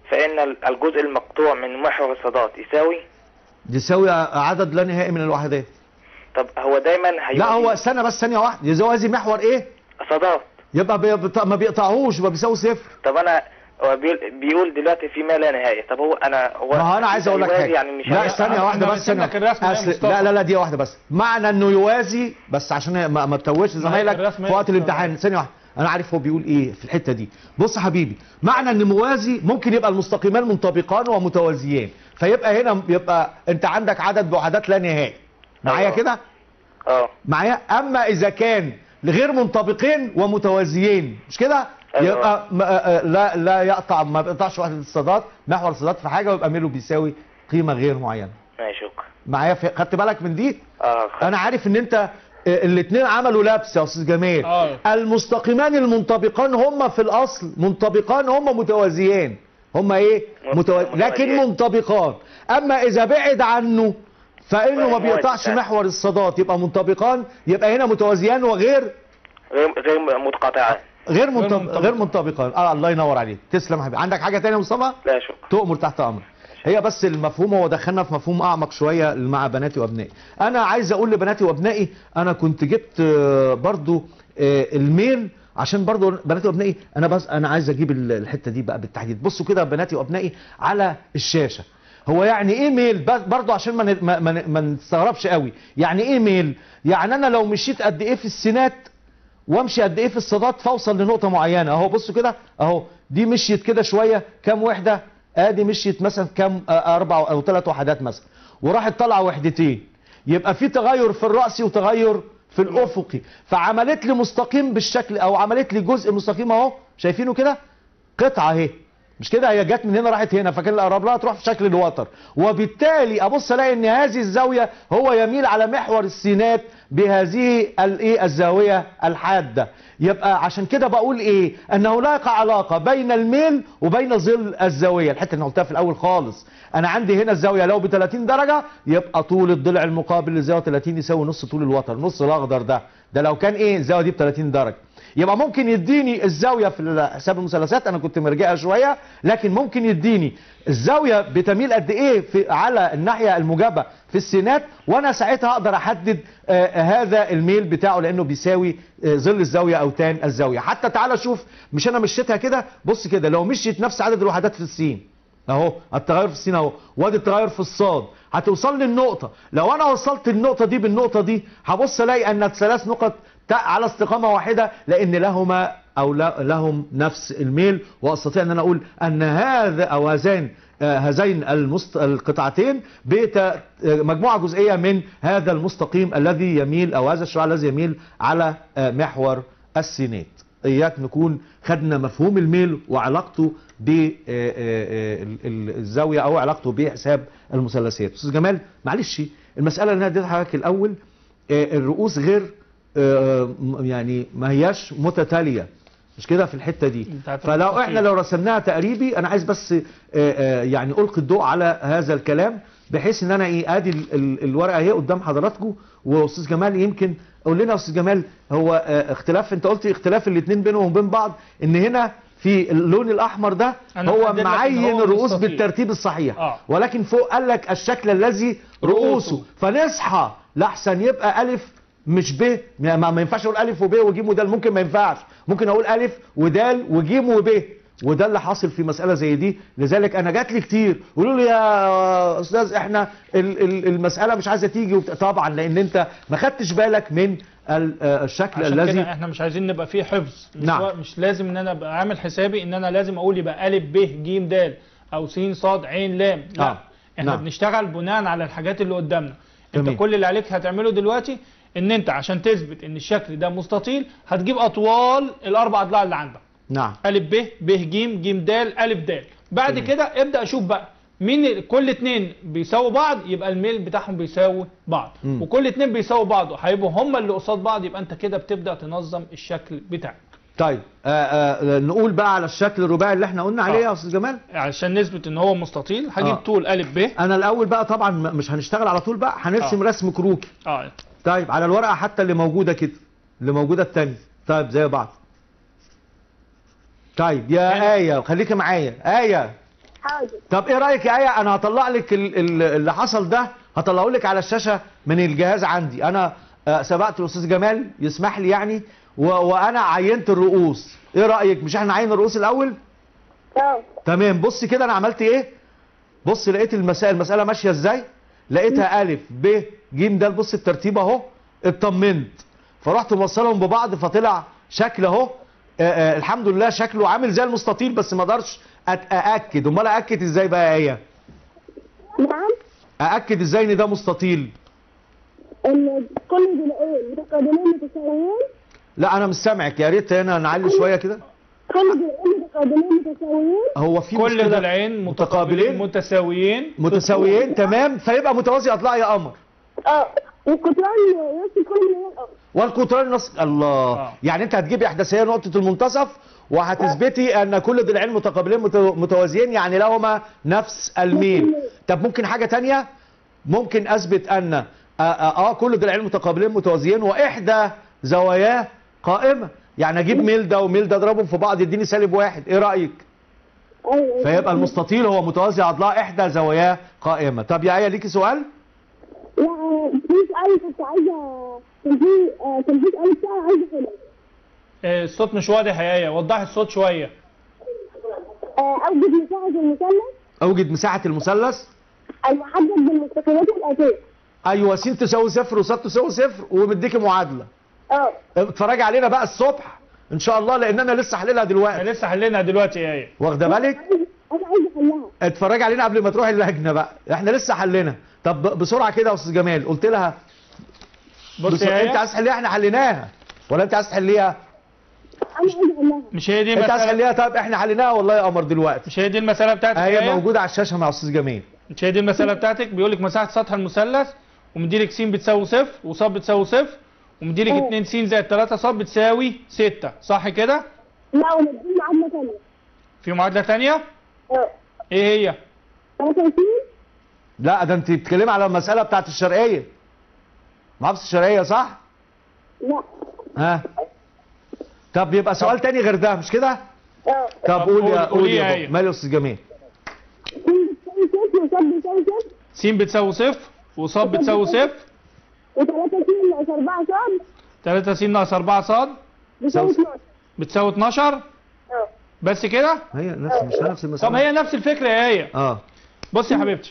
فإن ال- الجزء المقطوع من محور الصادات يساوي يساوي عدد لا نهائي من الوحدات طب هو دايما هيبقى لا هو فيه استنى بس ثانيه واحده يساوي محور ايه صادات يبقى بيقطع- ما بيقطعهوش يبقى بيساوي صفر طب انا هو بيقول, بيقول دلوقتي في ما لا نهاية طب هو انا هو ما هو انا عايز اقول لك يوازي حاجه يعني مش لا هي- ثانيه أنا واحده بس برسم ثانيه لك الرسمة يا أصل- مصطفى. لا لا لا دي واحده بس معنى انه يوازي بس عشان ما, ما تتوهش ما هي زمايلك الرسمة في وقت هي الامتحان ثانيه واحده انا عارف هو بيقول ايه في الحته دي بص يا حبيبي معنى ان موازي ممكن يبقى المستقيمان منطبقان ومتوازيان فيبقى هنا يبقى انت عندك عدد بوحدات لا نهائي معايا أيوة. كده اه معايا اما اذا كان غير منطبقين ومتوازيين مش كده أيوة. يبقى ما آه، لا لا يقطع ما بيقطعش وحده الصادات محور الصادات في حاجه ويبقى ميله بيساوي قيمه غير معينه ماشي شكرا معايا في... خدت بالك من دي اه خ- انا عارف ان انت الاثنين عملوا لبس يا استاذ جمال آه. المستقيمان المنطبقان هم في الاصل منطبقان هم متوازيان هم ايه متو... لكن متوازيان. منطبقان اما اذا بعد عنه فانه ما فهو بيقطعش موازي. محور الصادات يبقى منطبقان يبقى هنا متوازيان وغير غير غير متقاطعة غير منطبق منطبقان. غير منطبقان اه الله ينور عليك تسلم يا حبيبي عندك حاجه تانية يا مصطفى لا شكرا تؤمر تحت امر هي بس المفهوم هو دخلنا في مفهوم اعمق شويه مع بناتي وابنائي انا عايز اقول لبناتي وابنائي انا كنت جبت آه، برضو آه، الميل عشان برضو بناتي وابنائي انا بس انا عايز اجيب ال- الحته دي بقى بالتحديد بصوا كده بناتي وابنائي على الشاشه هو يعني ايه ميل بس- برضو عشان ما ن- ما ما- ما نستغربش قوي يعني ايه ميل يعني انا لو مشيت قد ايه في السينات وامشي قد ايه في الصادات فاوصل لنقطه معينه اهو بصوا كده اهو دي مشيت كده شويه كام وحده ادي مشيت مثلا كام آه، اربع او ثلاث وحدات مثلا وراحت طالعه وحدتين يبقى في تغير في الرأسي وتغير في الافقي فعملت لي مستقيم بالشكل او عملت لي جزء مستقيم اهو شايفينه كده قطعه اهي مش كده هي جت من هنا راحت هنا فكان الاقرب لها تروح في شكل الوتر وبالتالي ابص الاقي ان هذه الزاويه هو يميل على محور السينات بهذه الايه الزاويه الحاده يبقى عشان كده بقول ايه ان هناك علاقه بين الميل وبين ظل الزاويه الحته اللي أنا قلتها في الاول خالص انا عندي هنا الزاويه لو ب 30 درجه يبقى طول الضلع المقابل للزاويه 30 يساوي نص طول الوتر نص الاخضر ده ده لو كان ايه الزاويه دي ب 30 درجه يبقى ممكن يديني الزاويه في حساب المثلثات انا كنت مرجعها شويه لكن ممكن يديني الزاويه بتميل قد ايه في على الناحيه الموجبه في السينات وانا ساعتها اقدر احدد آه هذا الميل بتاعه لانه بيساوي آه ظل الزاويه او تان الزاويه حتى تعالى شوف مش انا مشيتها كده بص كده لو مشيت نفس عدد الوحدات في السين اهو التغير في السين اهو وادي التغير في الصاد هتوصل لي النقطة لو انا وصلت النقطة دي بالنقطة دي هبص الاقي ان الثلاث نقط تا- على استقامة واحدة لان لهما او لا- لهم نفس الميل واستطيع ان انا اقول ان هذا او هذين آه، هذين المست... القطعتين بت... آه، مجموعة جزئية من هذا المستقيم الذي يميل او هذا الشعاع الذي يميل على آه، محور السينات اياك نكون خدنا مفهوم الميل وعلاقته بالزاويه او علاقته بحساب المثلثات استاذ جمال معلش المساله اللي انا اديتها لحضرتك الاول آه، الرؤوس غير آه، م- يعني ما هياش متتاليه مش كده في الحته دي بتاعت فلو المستقيم. احنا لو رسمناها تقريبي انا عايز بس آه، آه، يعني القي الضوء على هذا الكلام بحيث ان انا ايه ادي ال- ال- الورقه اهي قدام حضراتكم واستاذ جمال يمكن قول لنا يا استاذ جمال هو آه، اختلاف انت قلت اختلاف الاثنين بينهم وبين بعض ان هنا في اللون الاحمر ده أنا هو محدد لك إن معين هو الرؤوس مستطيل. بالترتيب الصحيح آه. ولكن فوق قال لك الشكل الذي رؤوسه رؤوسه. فنصحى لاحسن يبقى الف مش ب ما, ما ينفعش اقول الف وب وجيم ودال ممكن ما ينفعش ممكن اقول الف ودال وجيم وب وده اللي حاصل في مسألة زي دي لذلك انا جات لي كتير يقولوا لي يا استاذ احنا ال- ال- المسألة مش عايزة تيجي وبت- طبعا لان انت ما خدتش بالك من ال- آه، الشكل عشان الذي كده احنا مش عايزين نبقى فيه حفظ مش, نعم. و- مش لازم ان انا ابقى عامل حسابي ان انا لازم اقول يبقى الف ب ج د او س ص عين لام لا آه. احنا نعم. بنشتغل بناء على الحاجات اللي قدامنا جميل. انت كل اللي عليك هتعمله دلوقتي ان انت عشان تثبت ان الشكل ده مستطيل هتجيب اطوال الاربع اضلاع اللي عندك نعم الف ب ب ج ج د الف د بعد جميل. كده ابدا اشوف بقى مين كل اتنين بيساووا بعض يبقى الميل بتاعهم بيساوي بعض مم. وكل اتنين بيساووا بعض هيبقوا هما اللي قصاد بعض يبقى انت كده بتبدا تنظم الشكل بتاعك طيب آه آه نقول بقى على الشكل الرباعي اللي احنا قلنا عليه آه. يا استاذ جمال عشان نثبت ان هو مستطيل هجيب آه. طول الف ب انا الاول بقى طبعا م- مش هنشتغل على طول بقى هنرسم آه. رسم كروكي اه طيب على الورقه حتى اللي موجوده كده اللي موجوده التانية طيب زي بعض طيب يا هنا. آية خليكي معايا آية حاضر طب ايه رايك يا ايه انا هطلع لك ال- ال- اللي حصل ده هطلعه لك على الشاشه من الجهاز عندي انا آه، سبقت الاستاذ جمال يسمح لي يعني و... وانا عينت الرؤوس ايه رايك مش احنا نعين الرؤوس الاول اه تمام بص كده انا عملت ايه بص لقيت المسائل المساله ماشيه ازاي لقيتها الف ب ج د بص الترتيب اهو اطمنت فرحت موصلهم ببعض فطلع شكل اهو آه، آه، الحمد لله شكله عامل زي المستطيل بس ما اقدرش أت- ااكد امال ااكد ازاي بقى يا ايه نعم ااكد ازاي ان ده مستطيل ان كل ضلعين متقابلين متساويين لا انا مش سامعك يا ريت هنا نعلي شويه كده كل ضلعين متقابلين متساويين هو في كل مشكلة ضلعين متقابلين متقابلين متساويين متساويين تمام فيبقى متوازي اضلاع يا قمر اه والقطران نفس كل من الارض والقطران نص الله آه. يعني انت هتجيبي احداثيه نقطه المنتصف وهتثبتي ان كل ضلعين متقابلين مت- متوازيين يعني لهما نفس الميل طب ممكن حاجه تانية ممكن اثبت ان اه, آه, آه كل ضلعين متقابلين متوازيين واحدى زواياه قائمه يعني اجيب ميل ده وميل ده اضربهم في بعض يديني سالب واحد ايه رايك ايوه فيبقى المستطيل هو متوازي اضلاع احدى زواياه قائمه طب يا ايه ليكي سؤال لا آه، في سؤال كنت عايزه كان في آه، كان في سؤال بتاعي عايزه احله آه، الصوت مش واضح يا ايه وضحي الصوت شويه آه، اوجد مساحه المثلث اوجد مساحه المثلث المحدد بالمستقيمات الاتيه ايوه س تساوي صفر وص تساوي صفر ومديكي معادله اه اتفرجي علينا بقى الصبح ان شاء الله لان انا لسه حللها دلوقتي احنا لسه حلينا دلوقتي يا ايه واخده بالك انا عايزه احلها اتفرجي علينا قبل ما تروحي اللجنه بقى احنا لسه حلينا طب ب- بسرعه كده يا استاذ جمال قلت لها بص بسرعة. يا انت ايه عايز تحليها احنا حليناها ولا انت عايز تحليها انا عايزه احلها مش هي دي انت عايز المساله تحليها طب احنا حليناها والله يا قمر دلوقتي مش هي دي المساله بتاعتك يا هي ايه موجوده على الشاشه مع استاذ جمال مش هي دي المساله بتاعتك بيقول لك مساحه سطح المثلث ومديلك س بتساوي صفر وص بتساوي صفر ومديلك اه. 2 س زائد 3 ص بتساوي 6 صح كده لا ومدين معادله ثانيه في معادله ثانيه اه ايه هي 33 لا ده انت بتتكلمي على المساله بتاعت الشرقيه محافظه الشرقيه صح لا ها طب يبقى سؤال تاني غير ده مش كده اه طب طب قول يا قول- قول قول يا يا آية. بابا. مالي يا استاذ جمال س بتساوي صفر وصاد بتساوي صفر س بتساوي صفر وص بتساوي صفر و3 س ناقص 4 صاد 3 س ناقص 4 ص بيساوي 12 بتساوي 12 اه بس كده هي نفس مش نفس المساله طب هي نفس الفكره يا ايه اه بص يا حبيبتي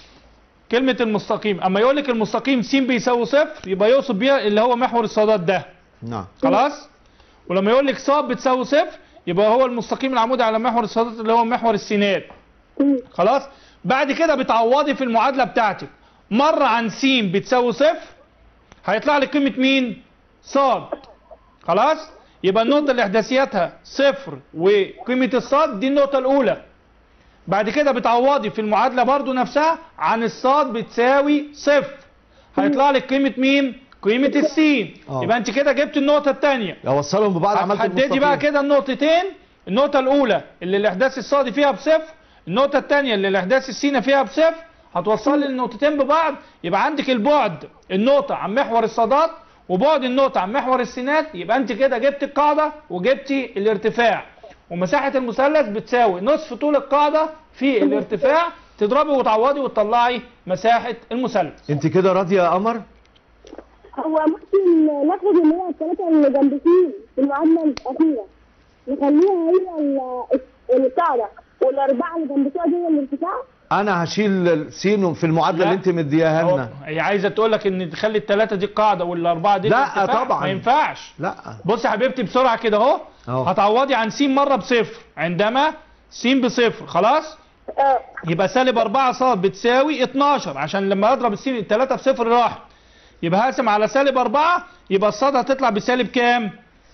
كلمة المستقيم اما يقول لك المستقيم س بيساوي صفر يبقى يقصد بيها اللي هو محور الصادات ده نعم خلاص ولما يقول لك ص بتساوي صفر يبقى هو المستقيم العمودي على محور الصادات اللي هو محور السينات مم. خلاص بعد كده بتعوضي في المعادلة بتاعتك مرة عن س بتساوي صفر هيطلع لك قيمة مين صاد خلاص يبقى النقطة اللي احداثياتها صفر وقيمة الصاد دي النقطة الأولى بعد كده بتعوضي في المعادلة برضو نفسها عن الصاد بتساوي صفر هيطلع لك قيمة مين قيمة السين آه. يبقى انت كده جبت النقطة التانية اوصلهم ببعض عملت هتحددي المستطيل. بقى كده النقطتين النقطة الأولى اللي الإحداث الصادي فيها بصفر النقطة الثانية اللي الإحداث السينة فيها بصفر هتوصل لي النقطتين ببعض يبقى عندك البعد النقطة عن محور الصادات وبعد النقطة عن محور السينات يبقى أنت كده جبت القاعدة وجبتي الارتفاع ومساحة المثلث بتساوي نصف طول القاعدة في الارتفاع تضربي وتعوضي وتطلعي مساحة المثلث انت كده راضيه يا قمر هو ممكن ناخد اللي هي الثلاثة اللي جنب سين في المعادلة الأخيرة نخليها هي ال- القاعدة والأربعة اللي جنب سين هي الارتفاع انا هشيل السين في المعادله لا. اللي انت مديها أهو، لنا هي عايزة تقول لك إن تخلي الثلاثة دي القاعدة والأربعة دي لا، الارتفاع. طبعاً. ما ينفعش لا بص يا حبيبتي بسرعه كده اهو أهو. هتعوضي عن س مره بصفر عندما س بصفر خلاص اه يبقى سالب 4 ص بتساوي 12 عشان لما اضرب السين الثلاثه بصفر راح يبقى هقسم على سالب 4 يبقى الصاد هتطلع بسالب كام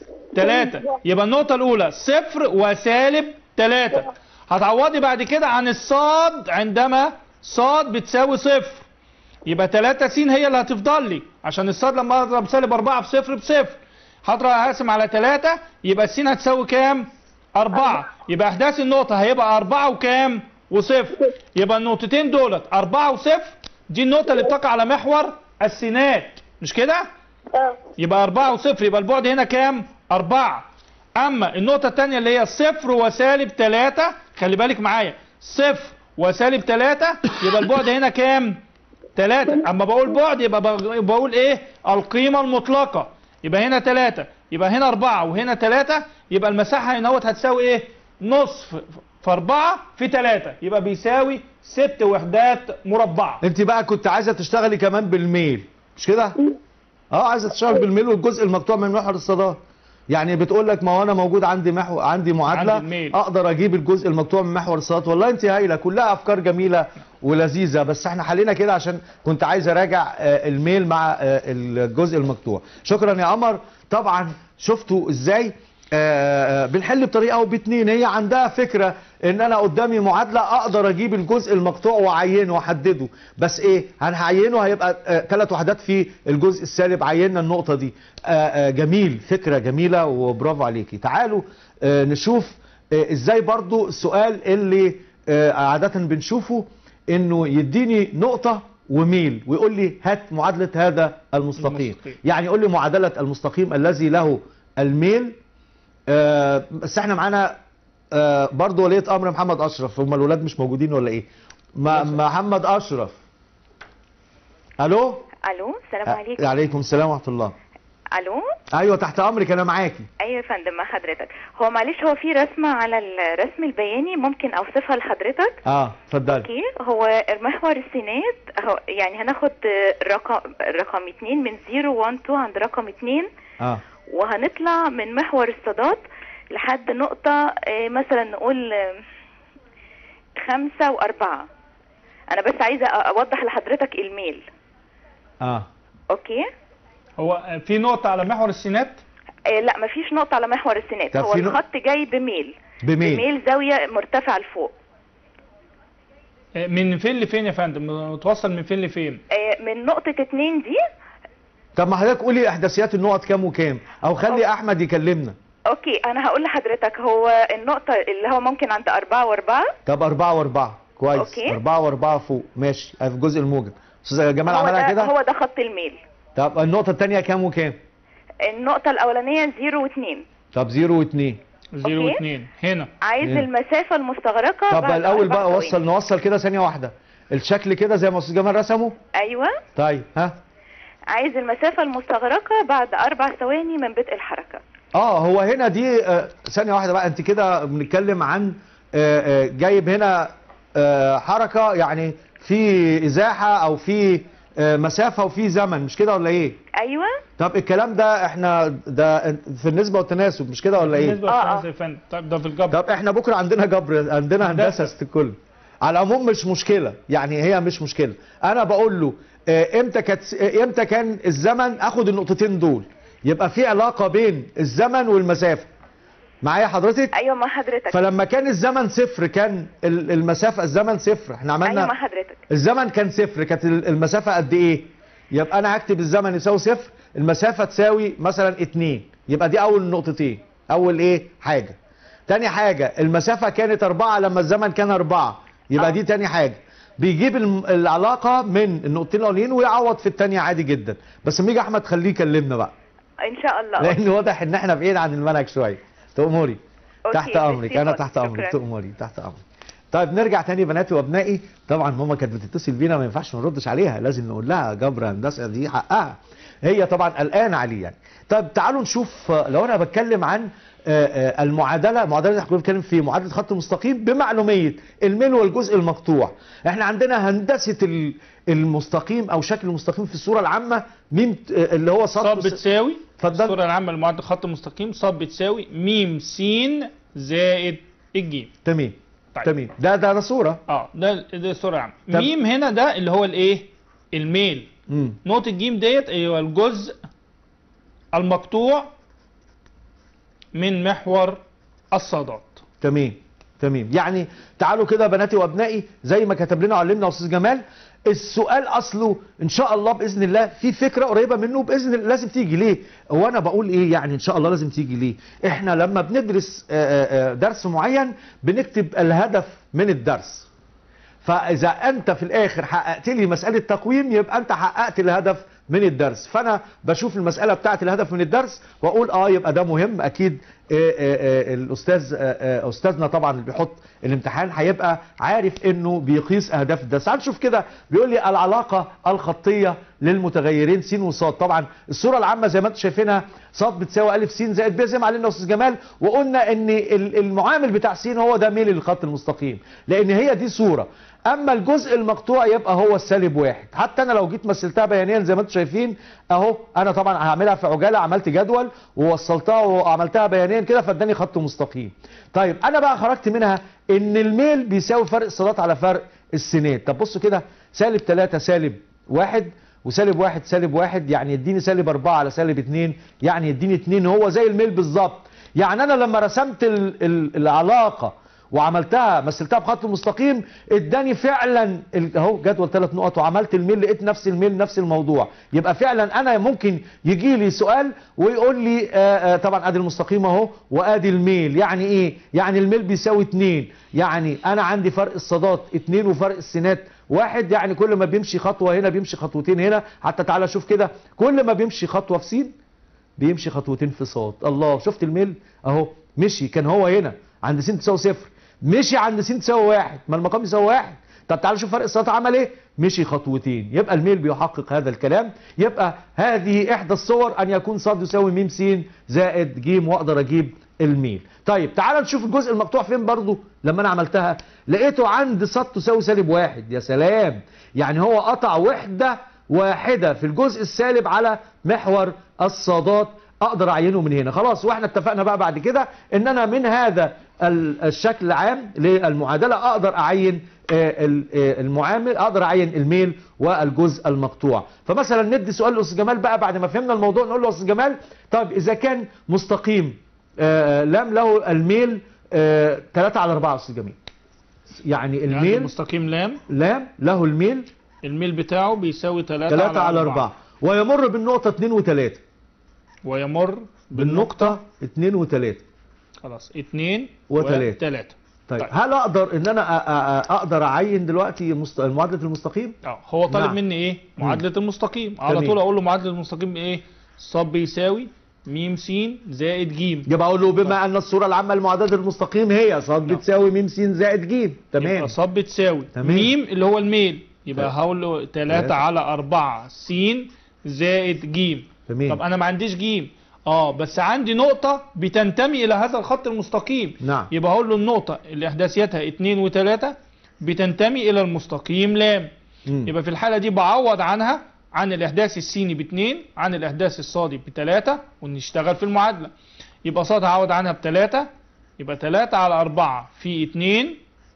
3 يبقى النقطه الاولى صفر وسالب 3 هتعوضي بعد كده عن الصاد عندما صاد بتساوي صفر يبقى 3 س هي اللي هتفضل لي عشان الصاد لما اضرب سالب 4 بصفر بصفر هضرب هقسم على 3 يبقى السين هتساوي كام 4 يبقى احداث النقطه هيبقى 4 وكام وصفر يبقى النقطتين دولت 4 وصفر دي النقطه اللي بتقع على محور السينات مش كده اه يبقى 4 وصفر يبقى البعد هنا كام 4 اما النقطه الثانيه اللي هي صفر وسالب 3 خلي بالك معايا صفر وسالب 3 يبقى البعد هنا كام 3 اما بقول بعد يبقى بق- بقول ايه القيمه المطلقه يبقى هنا 3 يبقى هنا 4 وهنا 3 يبقى المساحه هنا اهوت هتساوي ايه نصف في 4 في 3 يبقى بيساوي 6 وحدات مربعه انت بقى كنت عايزه تشتغلي كمان بالميل مش كده اه عايزه تشتغل بالميل والجزء المقطوع من محور الصادات يعني بتقول لك ما هو انا موجود عندي محو عندي معادله عندي الميل. اقدر اجيب الجزء المقطوع من محور الصادات والله انت هايله كلها افكار جميله ولذيذه بس احنا حلينا كده عشان كنت عايز اراجع آه، الميل مع آه، الجزء المقطوع شكرا يا قمر طبعا شفتوا ازاي آه، آه، بنحل بطريقه او باتنين هي عندها فكره ان انا قدامي معادله اقدر اجيب الجزء المقطوع واعينه واحدده بس ايه هنعينه هيبقى ثلاث وحدات في الجزء السالب عيننا النقطه دي آه، آه، جميل فكره جميله وبرافو عليكي تعالوا آه، نشوف آه، ازاي برضو السؤال اللي آه، عاده بنشوفه انه يديني نقطه وميل ويقول لي هات معادله هذا المستقيم المستقيم. يعني يقول لي معادله المستقيم الذي له الميل آه، بس احنا معانا آه، برضو ولية امر محمد اشرف هم الولاد مش موجودين ولا ايه ما محمد اشرف الو الو السلام آه، عليكم عليكم السلام ورحمه الله الو ايوه تحت امرك انا معاكي ايوه يا فندم مع حضرتك هو معلش هو في رسمه على الرسم البياني ممكن اوصفها لحضرتك اه اتفضلي اوكي هو محور السينات هو يعني هناخد رقم رقم 2 من 0 1 2 عند رقم 2 اه وهنطلع من محور الصادات لحد نقطة آه، مثلا نقول آه، خمسة وأربعة أنا بس عايزة أ- أوضح لحضرتك الميل اه أوكي هو في نقطه على محور السينات آه، لا مفيش نقطة على محور السينات طب هو في نق- الخط جاي بميل بميل بميل زاوية مرتفعة لفوق آه، من فين لفين يا فندم متوصل من فين لفين آه، من نقطة اتنين دي طب ما حضرتك قولي احداثيات النقط كام وكام او خلي احمد يكلمنا اوكي انا هقول لحضرتك هو النقطة اللي هو ممكن عند أربعة وأربعة طب أربعة وأربعة كويس أوكي. أربعة وأربعة فوق ماشي في الجزء الموجب أستاذ جمال هو عملها ده كده هو ده خط الميل طب النقطة التانية كام وكام النقطة الأولانية زيرو واتنين طب زيرو واتنين زيرو أوكي. واتنين هنا عايز مم. المسافة المستغرقة طب بعد الأول أربع بقى ثواني. وصل نوصل كده ثانية واحدة الشكل كده زي ما أستاذ جمال رسمه أيوة طيب ها عايز المسافة المستغرقة بعد أربع ثواني من بدء الحركة اه هو هنا دي آه، ثانية واحدة بقى انت كده بنتكلم عن آه، آه، جايب هنا آه، حركة يعني في ازاحة او في آه، مسافة وفي زمن مش كده ولا ايه؟ أيوة طب الكلام ده احنا ده في النسبة والتناسب مش كده ولا ايه؟ بالنسبه آه، للفرنسي آه. يا فندم طيب ده في الجبر طب احنا بكره عندنا جبر عندنا هندسه ست الكل على العموم مش مشكله يعني هي مش مشكله انا بقول له اه، امتى كانت اه، امتى كان الزمن اخد النقطتين دول يبقى في علاقه بين الزمن والمسافه معايا حضرتك أيوة مع حضرتك فلما كان الزمن صفر كان ال- المسافه الزمن صفر احنا أيوة عملنا مع حضرتك الزمن كان صفر كانت ال- المسافة قد ايه يبقى انا هكتب الزمن يساوي صفر المسافة تساوي مثلا اتنين يبقى دي اول نقطتين اول ايه حاجة تاني حاجة المسافة كانت اربعة لما الزمن كان اربعة يبقى آه. دي تاني حاجة بيجيب الم- العلاقة من النقطتين الاولين ويعوض في التانية عادي جدا بس لما يجي احمد خليه يكلمنا بقى إن شاء الله لان واضح ان احنا بعيد عن المنهج شوية تأمري أوكي، تحت امرك ميرسي انا خالص. تحت امرك شكراً. تأمري تحت امرك طيب نرجع تاني بناتي وابنائي طبعا ماما كانت بتتصل بينا ما ينفعش ما نردش عليها لازم نقول لها جبر هندسه دي حقها هي طبعا قلقانه عليه يعني طيب تعالوا نشوف آه، لو انا بتكلم عن آه، آه، المعادله معادله احنا كنا بنتكلم في معادله خط مستقيم بمعلوميه الميل والجزء المقطوع احنا عندنا هندسه ال- المستقيم او شكل المستقيم في الصوره العامه ميم آه، اللي هو صاد صاد بتساوي اتفضل. الصوره العامه لمعادله خط مستقيم صاد بتساوي ميم س زائد الجيم تمام طيب. تمام ده ده ده صوره اه ده ده الصوره العامه طب- ميم هنا ده اللي هو الايه الميل امم نقطه جيم ديت ايوه الجزء المقطوع من محور الصادات تمام تمام يعني تعالوا كده بناتي وابنائي زي ما كتب لنا وعلمنا استاذ جمال السؤال اصله ان شاء الله باذن الله في فكره قريبه منه باذن الله لازم تيجي ليه هو انا بقول ايه يعني ان شاء الله لازم تيجي ليه احنا لما بندرس آه، آه، درس معين بنكتب الهدف من الدرس فاذا انت في الاخر حققت لي مساله تقويم يبقى انت حققت الهدف من الدرس فانا بشوف المساله بتاعت الهدف من الدرس واقول اه يبقى ده مهم اكيد آه، آه، الاستاذ آه، آه، استاذنا طبعا اللي بيحط الامتحان هيبقى عارف انه بيقيس اهداف الدرس تعال نشوف كده بيقول لي العلاقه الخطيه للمتغيرين س وصاد طبعا الصوره العامه زي ما انتم شايفينها ص بتساوي الف س زائد ب زي ما علمنا استاذ جمال وقلنا ان ال- المعامل بتاع س هو ده ميل الخط المستقيم لان هي دي صوره اما الجزء المقطوع يبقى هو السالب واحد حتى انا لو جيت مثلتها بيانيا زي ما انتم شايفين اهو انا طبعا هعملها في عجاله عملت جدول ووصلتها وعملتها بيانيا كده فاداني خط مستقيم طيب انا بقى خرجت منها ان الميل بيساوي فرق الصادات على فرق السينات طب بصوا كده سالب 3 سالب واحد وسالب واحد سالب واحد يعني يديني سالب أربعة على سالب اتنين يعني يديني اتنين هو زي الميل بالظبط يعني أنا لما رسمت ال ال العلاقة وعملتها مثلتها بخط مستقيم اداني فعلا ال- اهو جدول ثلاث نقط وعملت الميل لقيت نفس الميل نفس الموضوع يبقى فعلا انا ممكن يجي لي سؤال ويقول لي آه آه طبعا ادي المستقيم اهو وادي الميل يعني ايه يعني الميل بيساوي اتنين يعني انا عندي فرق الصادات اتنين وفرق السينات واحد يعني كل ما بيمشي خطوه هنا بيمشي خطوتين هنا حتى تعالى شوف كده كل ما بيمشي خطوه في سين بيمشي خطوتين في صاد الله شفت الميل اهو مشي كان هو هنا عند س تساوي صفر مشي عند س تساوي واحد ما المقام يساوي واحد طب تعالوا شوف فرق الصاد عمل ايه مشي خطوتين يبقى الميل بيحقق هذا الكلام يبقى هذه احدى الصور ان يكون صاد يساوي م س زائد ج واقدر اجيب الميل طيب تعال نشوف الجزء المقطوع فين برضو لما انا عملتها لقيته عند صاد تساوي سالب واحد يا سلام يعني هو قطع وحده واحده في الجزء السالب على محور الصادات اقدر اعينه من هنا خلاص واحنا اتفقنا بقى بعد كده ان انا من هذا ال- الشكل العام للمعادله اقدر اعين آه، ال- آه، المعامل اقدر اعين الميل والجزء المقطوع فمثلا ندي سؤال لاستاذ جمال بقى بعد ما فهمنا الموضوع نقول له يا استاذ جمال طب اذا كان مستقيم آه، لم له الميل 3 على 4 يا استاذ جميل يعني يعني الميل المستقيم لام لام له الميل الميل بتاعه بيساوي 3 3 على 4 ويمر بالنقطة 2 و3 ويمر بالنقطة 2 و3 خلاص 2 وتلاتة. و3 طيب طيب. هل اقدر ان انا أ- أ- أ- اقدر اعين دلوقتي مست- معادلة المستقيم؟ اه هو طالب نعم. مني ايه معادله المستقيم على جميل. طول اقول له معادله المستقيم ايه ص بيساوي م س زائد ج يبقى اقول له بما ان الصورة العامة لمعادلة المستقيم هي ص بتساوي م س زائد ج تمام يبقى ص بتساوي تمام. م اللي هو الميل يبقى طيب. هقول له 3 تلاتة. على 4 س زائد ج تمام طب انا ما عنديش ج اه بس عندي نقطة بتنتمي الى هذا الخط المستقيم نعم يبقى هقول له النقطة اللي احداثيتها 2 و3 بتنتمي الى المستقيم لام مم. يبقى في الحالة دي بعوض عنها عن الاحداث السيني باتنين عن الاحداث الصادي بتلاتة ونشتغل في المعادلة يبقى صاد هعوض عنها بتلاتة يبقى تلاتة على أربعة في اتنين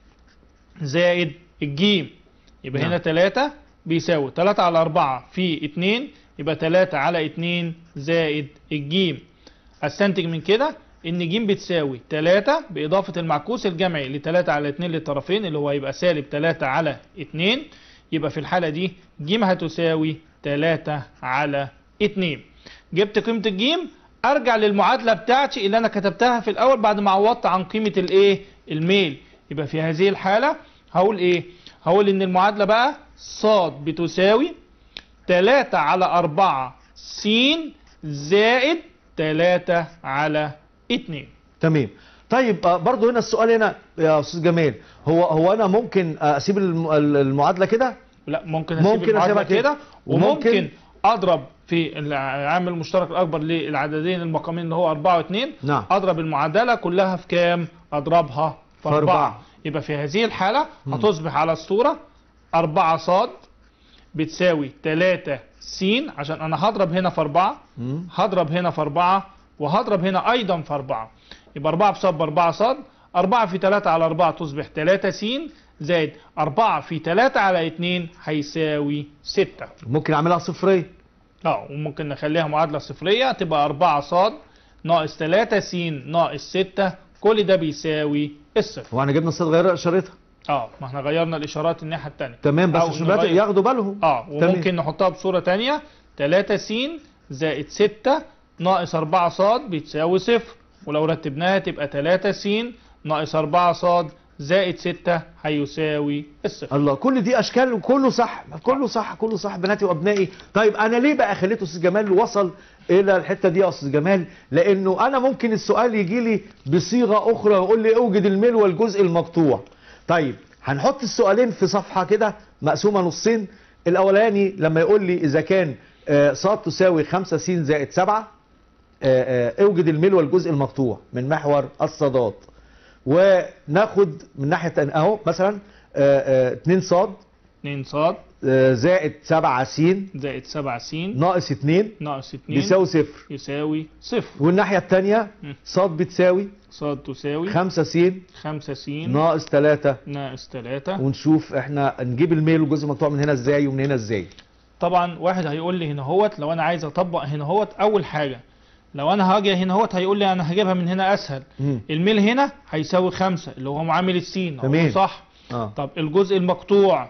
زائد الجيم يبقى نعم. هنا تلاتة بيساوي تلاتة على أربعة في اتنين يبقى تلاتة على اتنين زائد الجيم استنتج من كده ان ج بتساوي 3 باضافه المعكوس الجمعي ل 3 على 2 للطرفين اللي هو هيبقى سالب 3 على 2 يبقى في الحاله دي ج هتساوي 3 على 2 جبت قيمه الجيم ارجع للمعادله بتاعتي اللي انا كتبتها في الاول بعد ما عوضت عن قيمه الايه الميل يبقى في هذه الحاله هقول ايه هقول ان المعادله بقى ص بتساوي 3 على 4 س زائد 3 على 2 تمام طيب آه، برضو هنا السؤال هنا يا استاذ جمال هو هو انا ممكن آه، اسيب الم- ال- المعادلة كده؟ لا ممكن اسيب ممكن المعادله أسيبها كده. كده وممكن- وممكن اضرب في العامل المشترك الاكبر للعددين المقامين اللي هو 4 و2 نعم اضرب المعادله كلها في كام اضربها في في 4 أربعة. يبقى في هذه الحاله مم. هتصبح على الصوره 4 صاد بتساوي 3 س عشان انا هضرب هنا في 4 مم. هضرب هنا في 4 وهضرب هنا ايضا في 4 يبقى 4 بصاد ب 4 صاد 4 في 3 على 4 تصبح 3 س زائد 4 في 3 على 2 هيساوي 6 ممكن اعملها صفرية اه وممكن نخليها معادله صفريه تبقى 4 صاد ناقص 3 س ناقص 6 كل ده بيساوي الصفر واحنا جبنا الصيغة غير اشارتها اه ما احنا غيرنا الاشارات الناحيه الثانيه تمام بس أو عشان دلوقتي نغير. ياخدوا بالهم اه تمام. وممكن نحطها بصوره تانية 3 س زائد 6 ناقص 4 صاد بتساوي صفر ولو رتبناها تبقى 3 س ناقص 4 صاد زائد 6 هيساوي الصفر الله كل دي اشكال وكله صح كله صح كله صح بناتي وابنائي طيب انا ليه بقى خليته استاذ جمال وصل الى الحته دي يا استاذ جمال لانه انا ممكن السؤال يجي لي بصيغه اخرى ويقول لي اوجد الميل والجزء المقطوع طيب هنحط السؤالين في صفحه كده مقسومه نصين الاولاني لما يقول لي اذا كان آه، ص تساوي 5 س زائد 7 اوجد الميل والجزء المقطوع من محور الصادات وناخد من ناحيه تانية اهو مثلا 2 ص 2 صاد زائد 7 س زائد 7 س ناقص 2 ناقص 2 بيساوي صفر يساوي صفر والناحيه الثانيه مم. ص بتساوي صاد تساوي 5 س 5 س ناقص 3 ناقص 3 ونشوف احنا نجيب الميل والجزء المقطوع من هنا ازاي ومن هنا ازاي طبعا واحد هيقول لي هنا هوت لو انا عايز اطبق هنا هوت اول حاجه لو انا هاجي هنا هوت هيقول لي انا هجيبها من هنا اسهل مم. الميل هنا هيساوي 5 اللي هو معامل السين أقول له تمام. صح اه طب الجزء المقطوع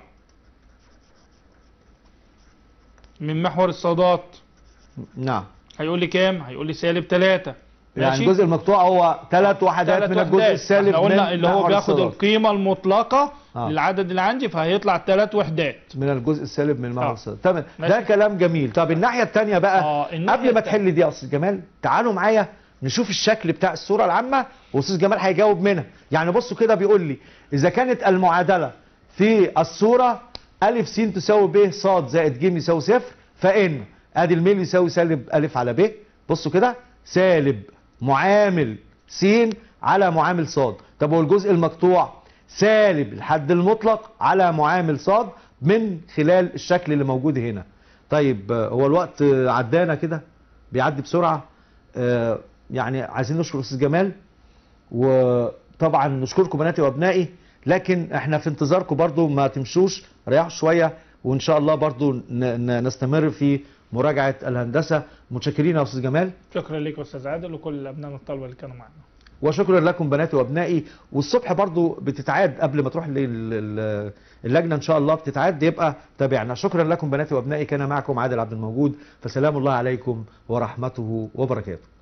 من محور الصادات نعم هيقول لي كام هيقول لي سالب 3 يعني الجزء المقطوع هو ثلاث وحدات تلات من الجزء وحدات. السالب احنا قلنا من اللي هو محور بياخد الصادات. القيمه المطلقه آه. للعدد اللي عندي فهيطلع ثلاث وحدات من الجزء السالب من محور آه. الصادات تمام ده ماشي. كلام جميل طب الناحيه الثانيه بقى آه، الناحية قبل ما التانية. تحل دي يا استاذ جمال تعالوا معايا نشوف الشكل بتاع الصوره العامه واستاذ جمال هيجاوب منها يعني بصوا كده بيقول لي اذا كانت المعادله في الصوره ا س تساوي ب ص زائد ج يساوي صفر فان ادي الميل يساوي سالب ا على ب بصوا كده سالب معامل س على معامل ص طب هو الجزء المقطوع سالب الحد المطلق على معامل ص من خلال الشكل اللي موجود هنا طيب آه، هو الوقت آه، عدانا كده بيعدي بسرعه آه، يعني عايزين نشكر استاذ جمال وطبعا نشكركم بناتي وابنائي لكن احنا في انتظاركم برضو ما تمشوش ريحوا شويه وان شاء الله برضو ن- ن- نستمر في مراجعه الهندسه متشكرين يا استاذ جمال شكرا لك يا استاذ عادل وكل ابنائنا الطلبه اللي كانوا معانا وشكرا لكم بناتي وابنائي والصبح برضو بتتعاد قبل ما تروح لل- لل- اللجنه ان شاء الله بتتعاد يبقى تابعنا شكرا لكم بناتي وابنائي كان معكم عادل عبد الموجود فسلام الله عليكم ورحمته وبركاته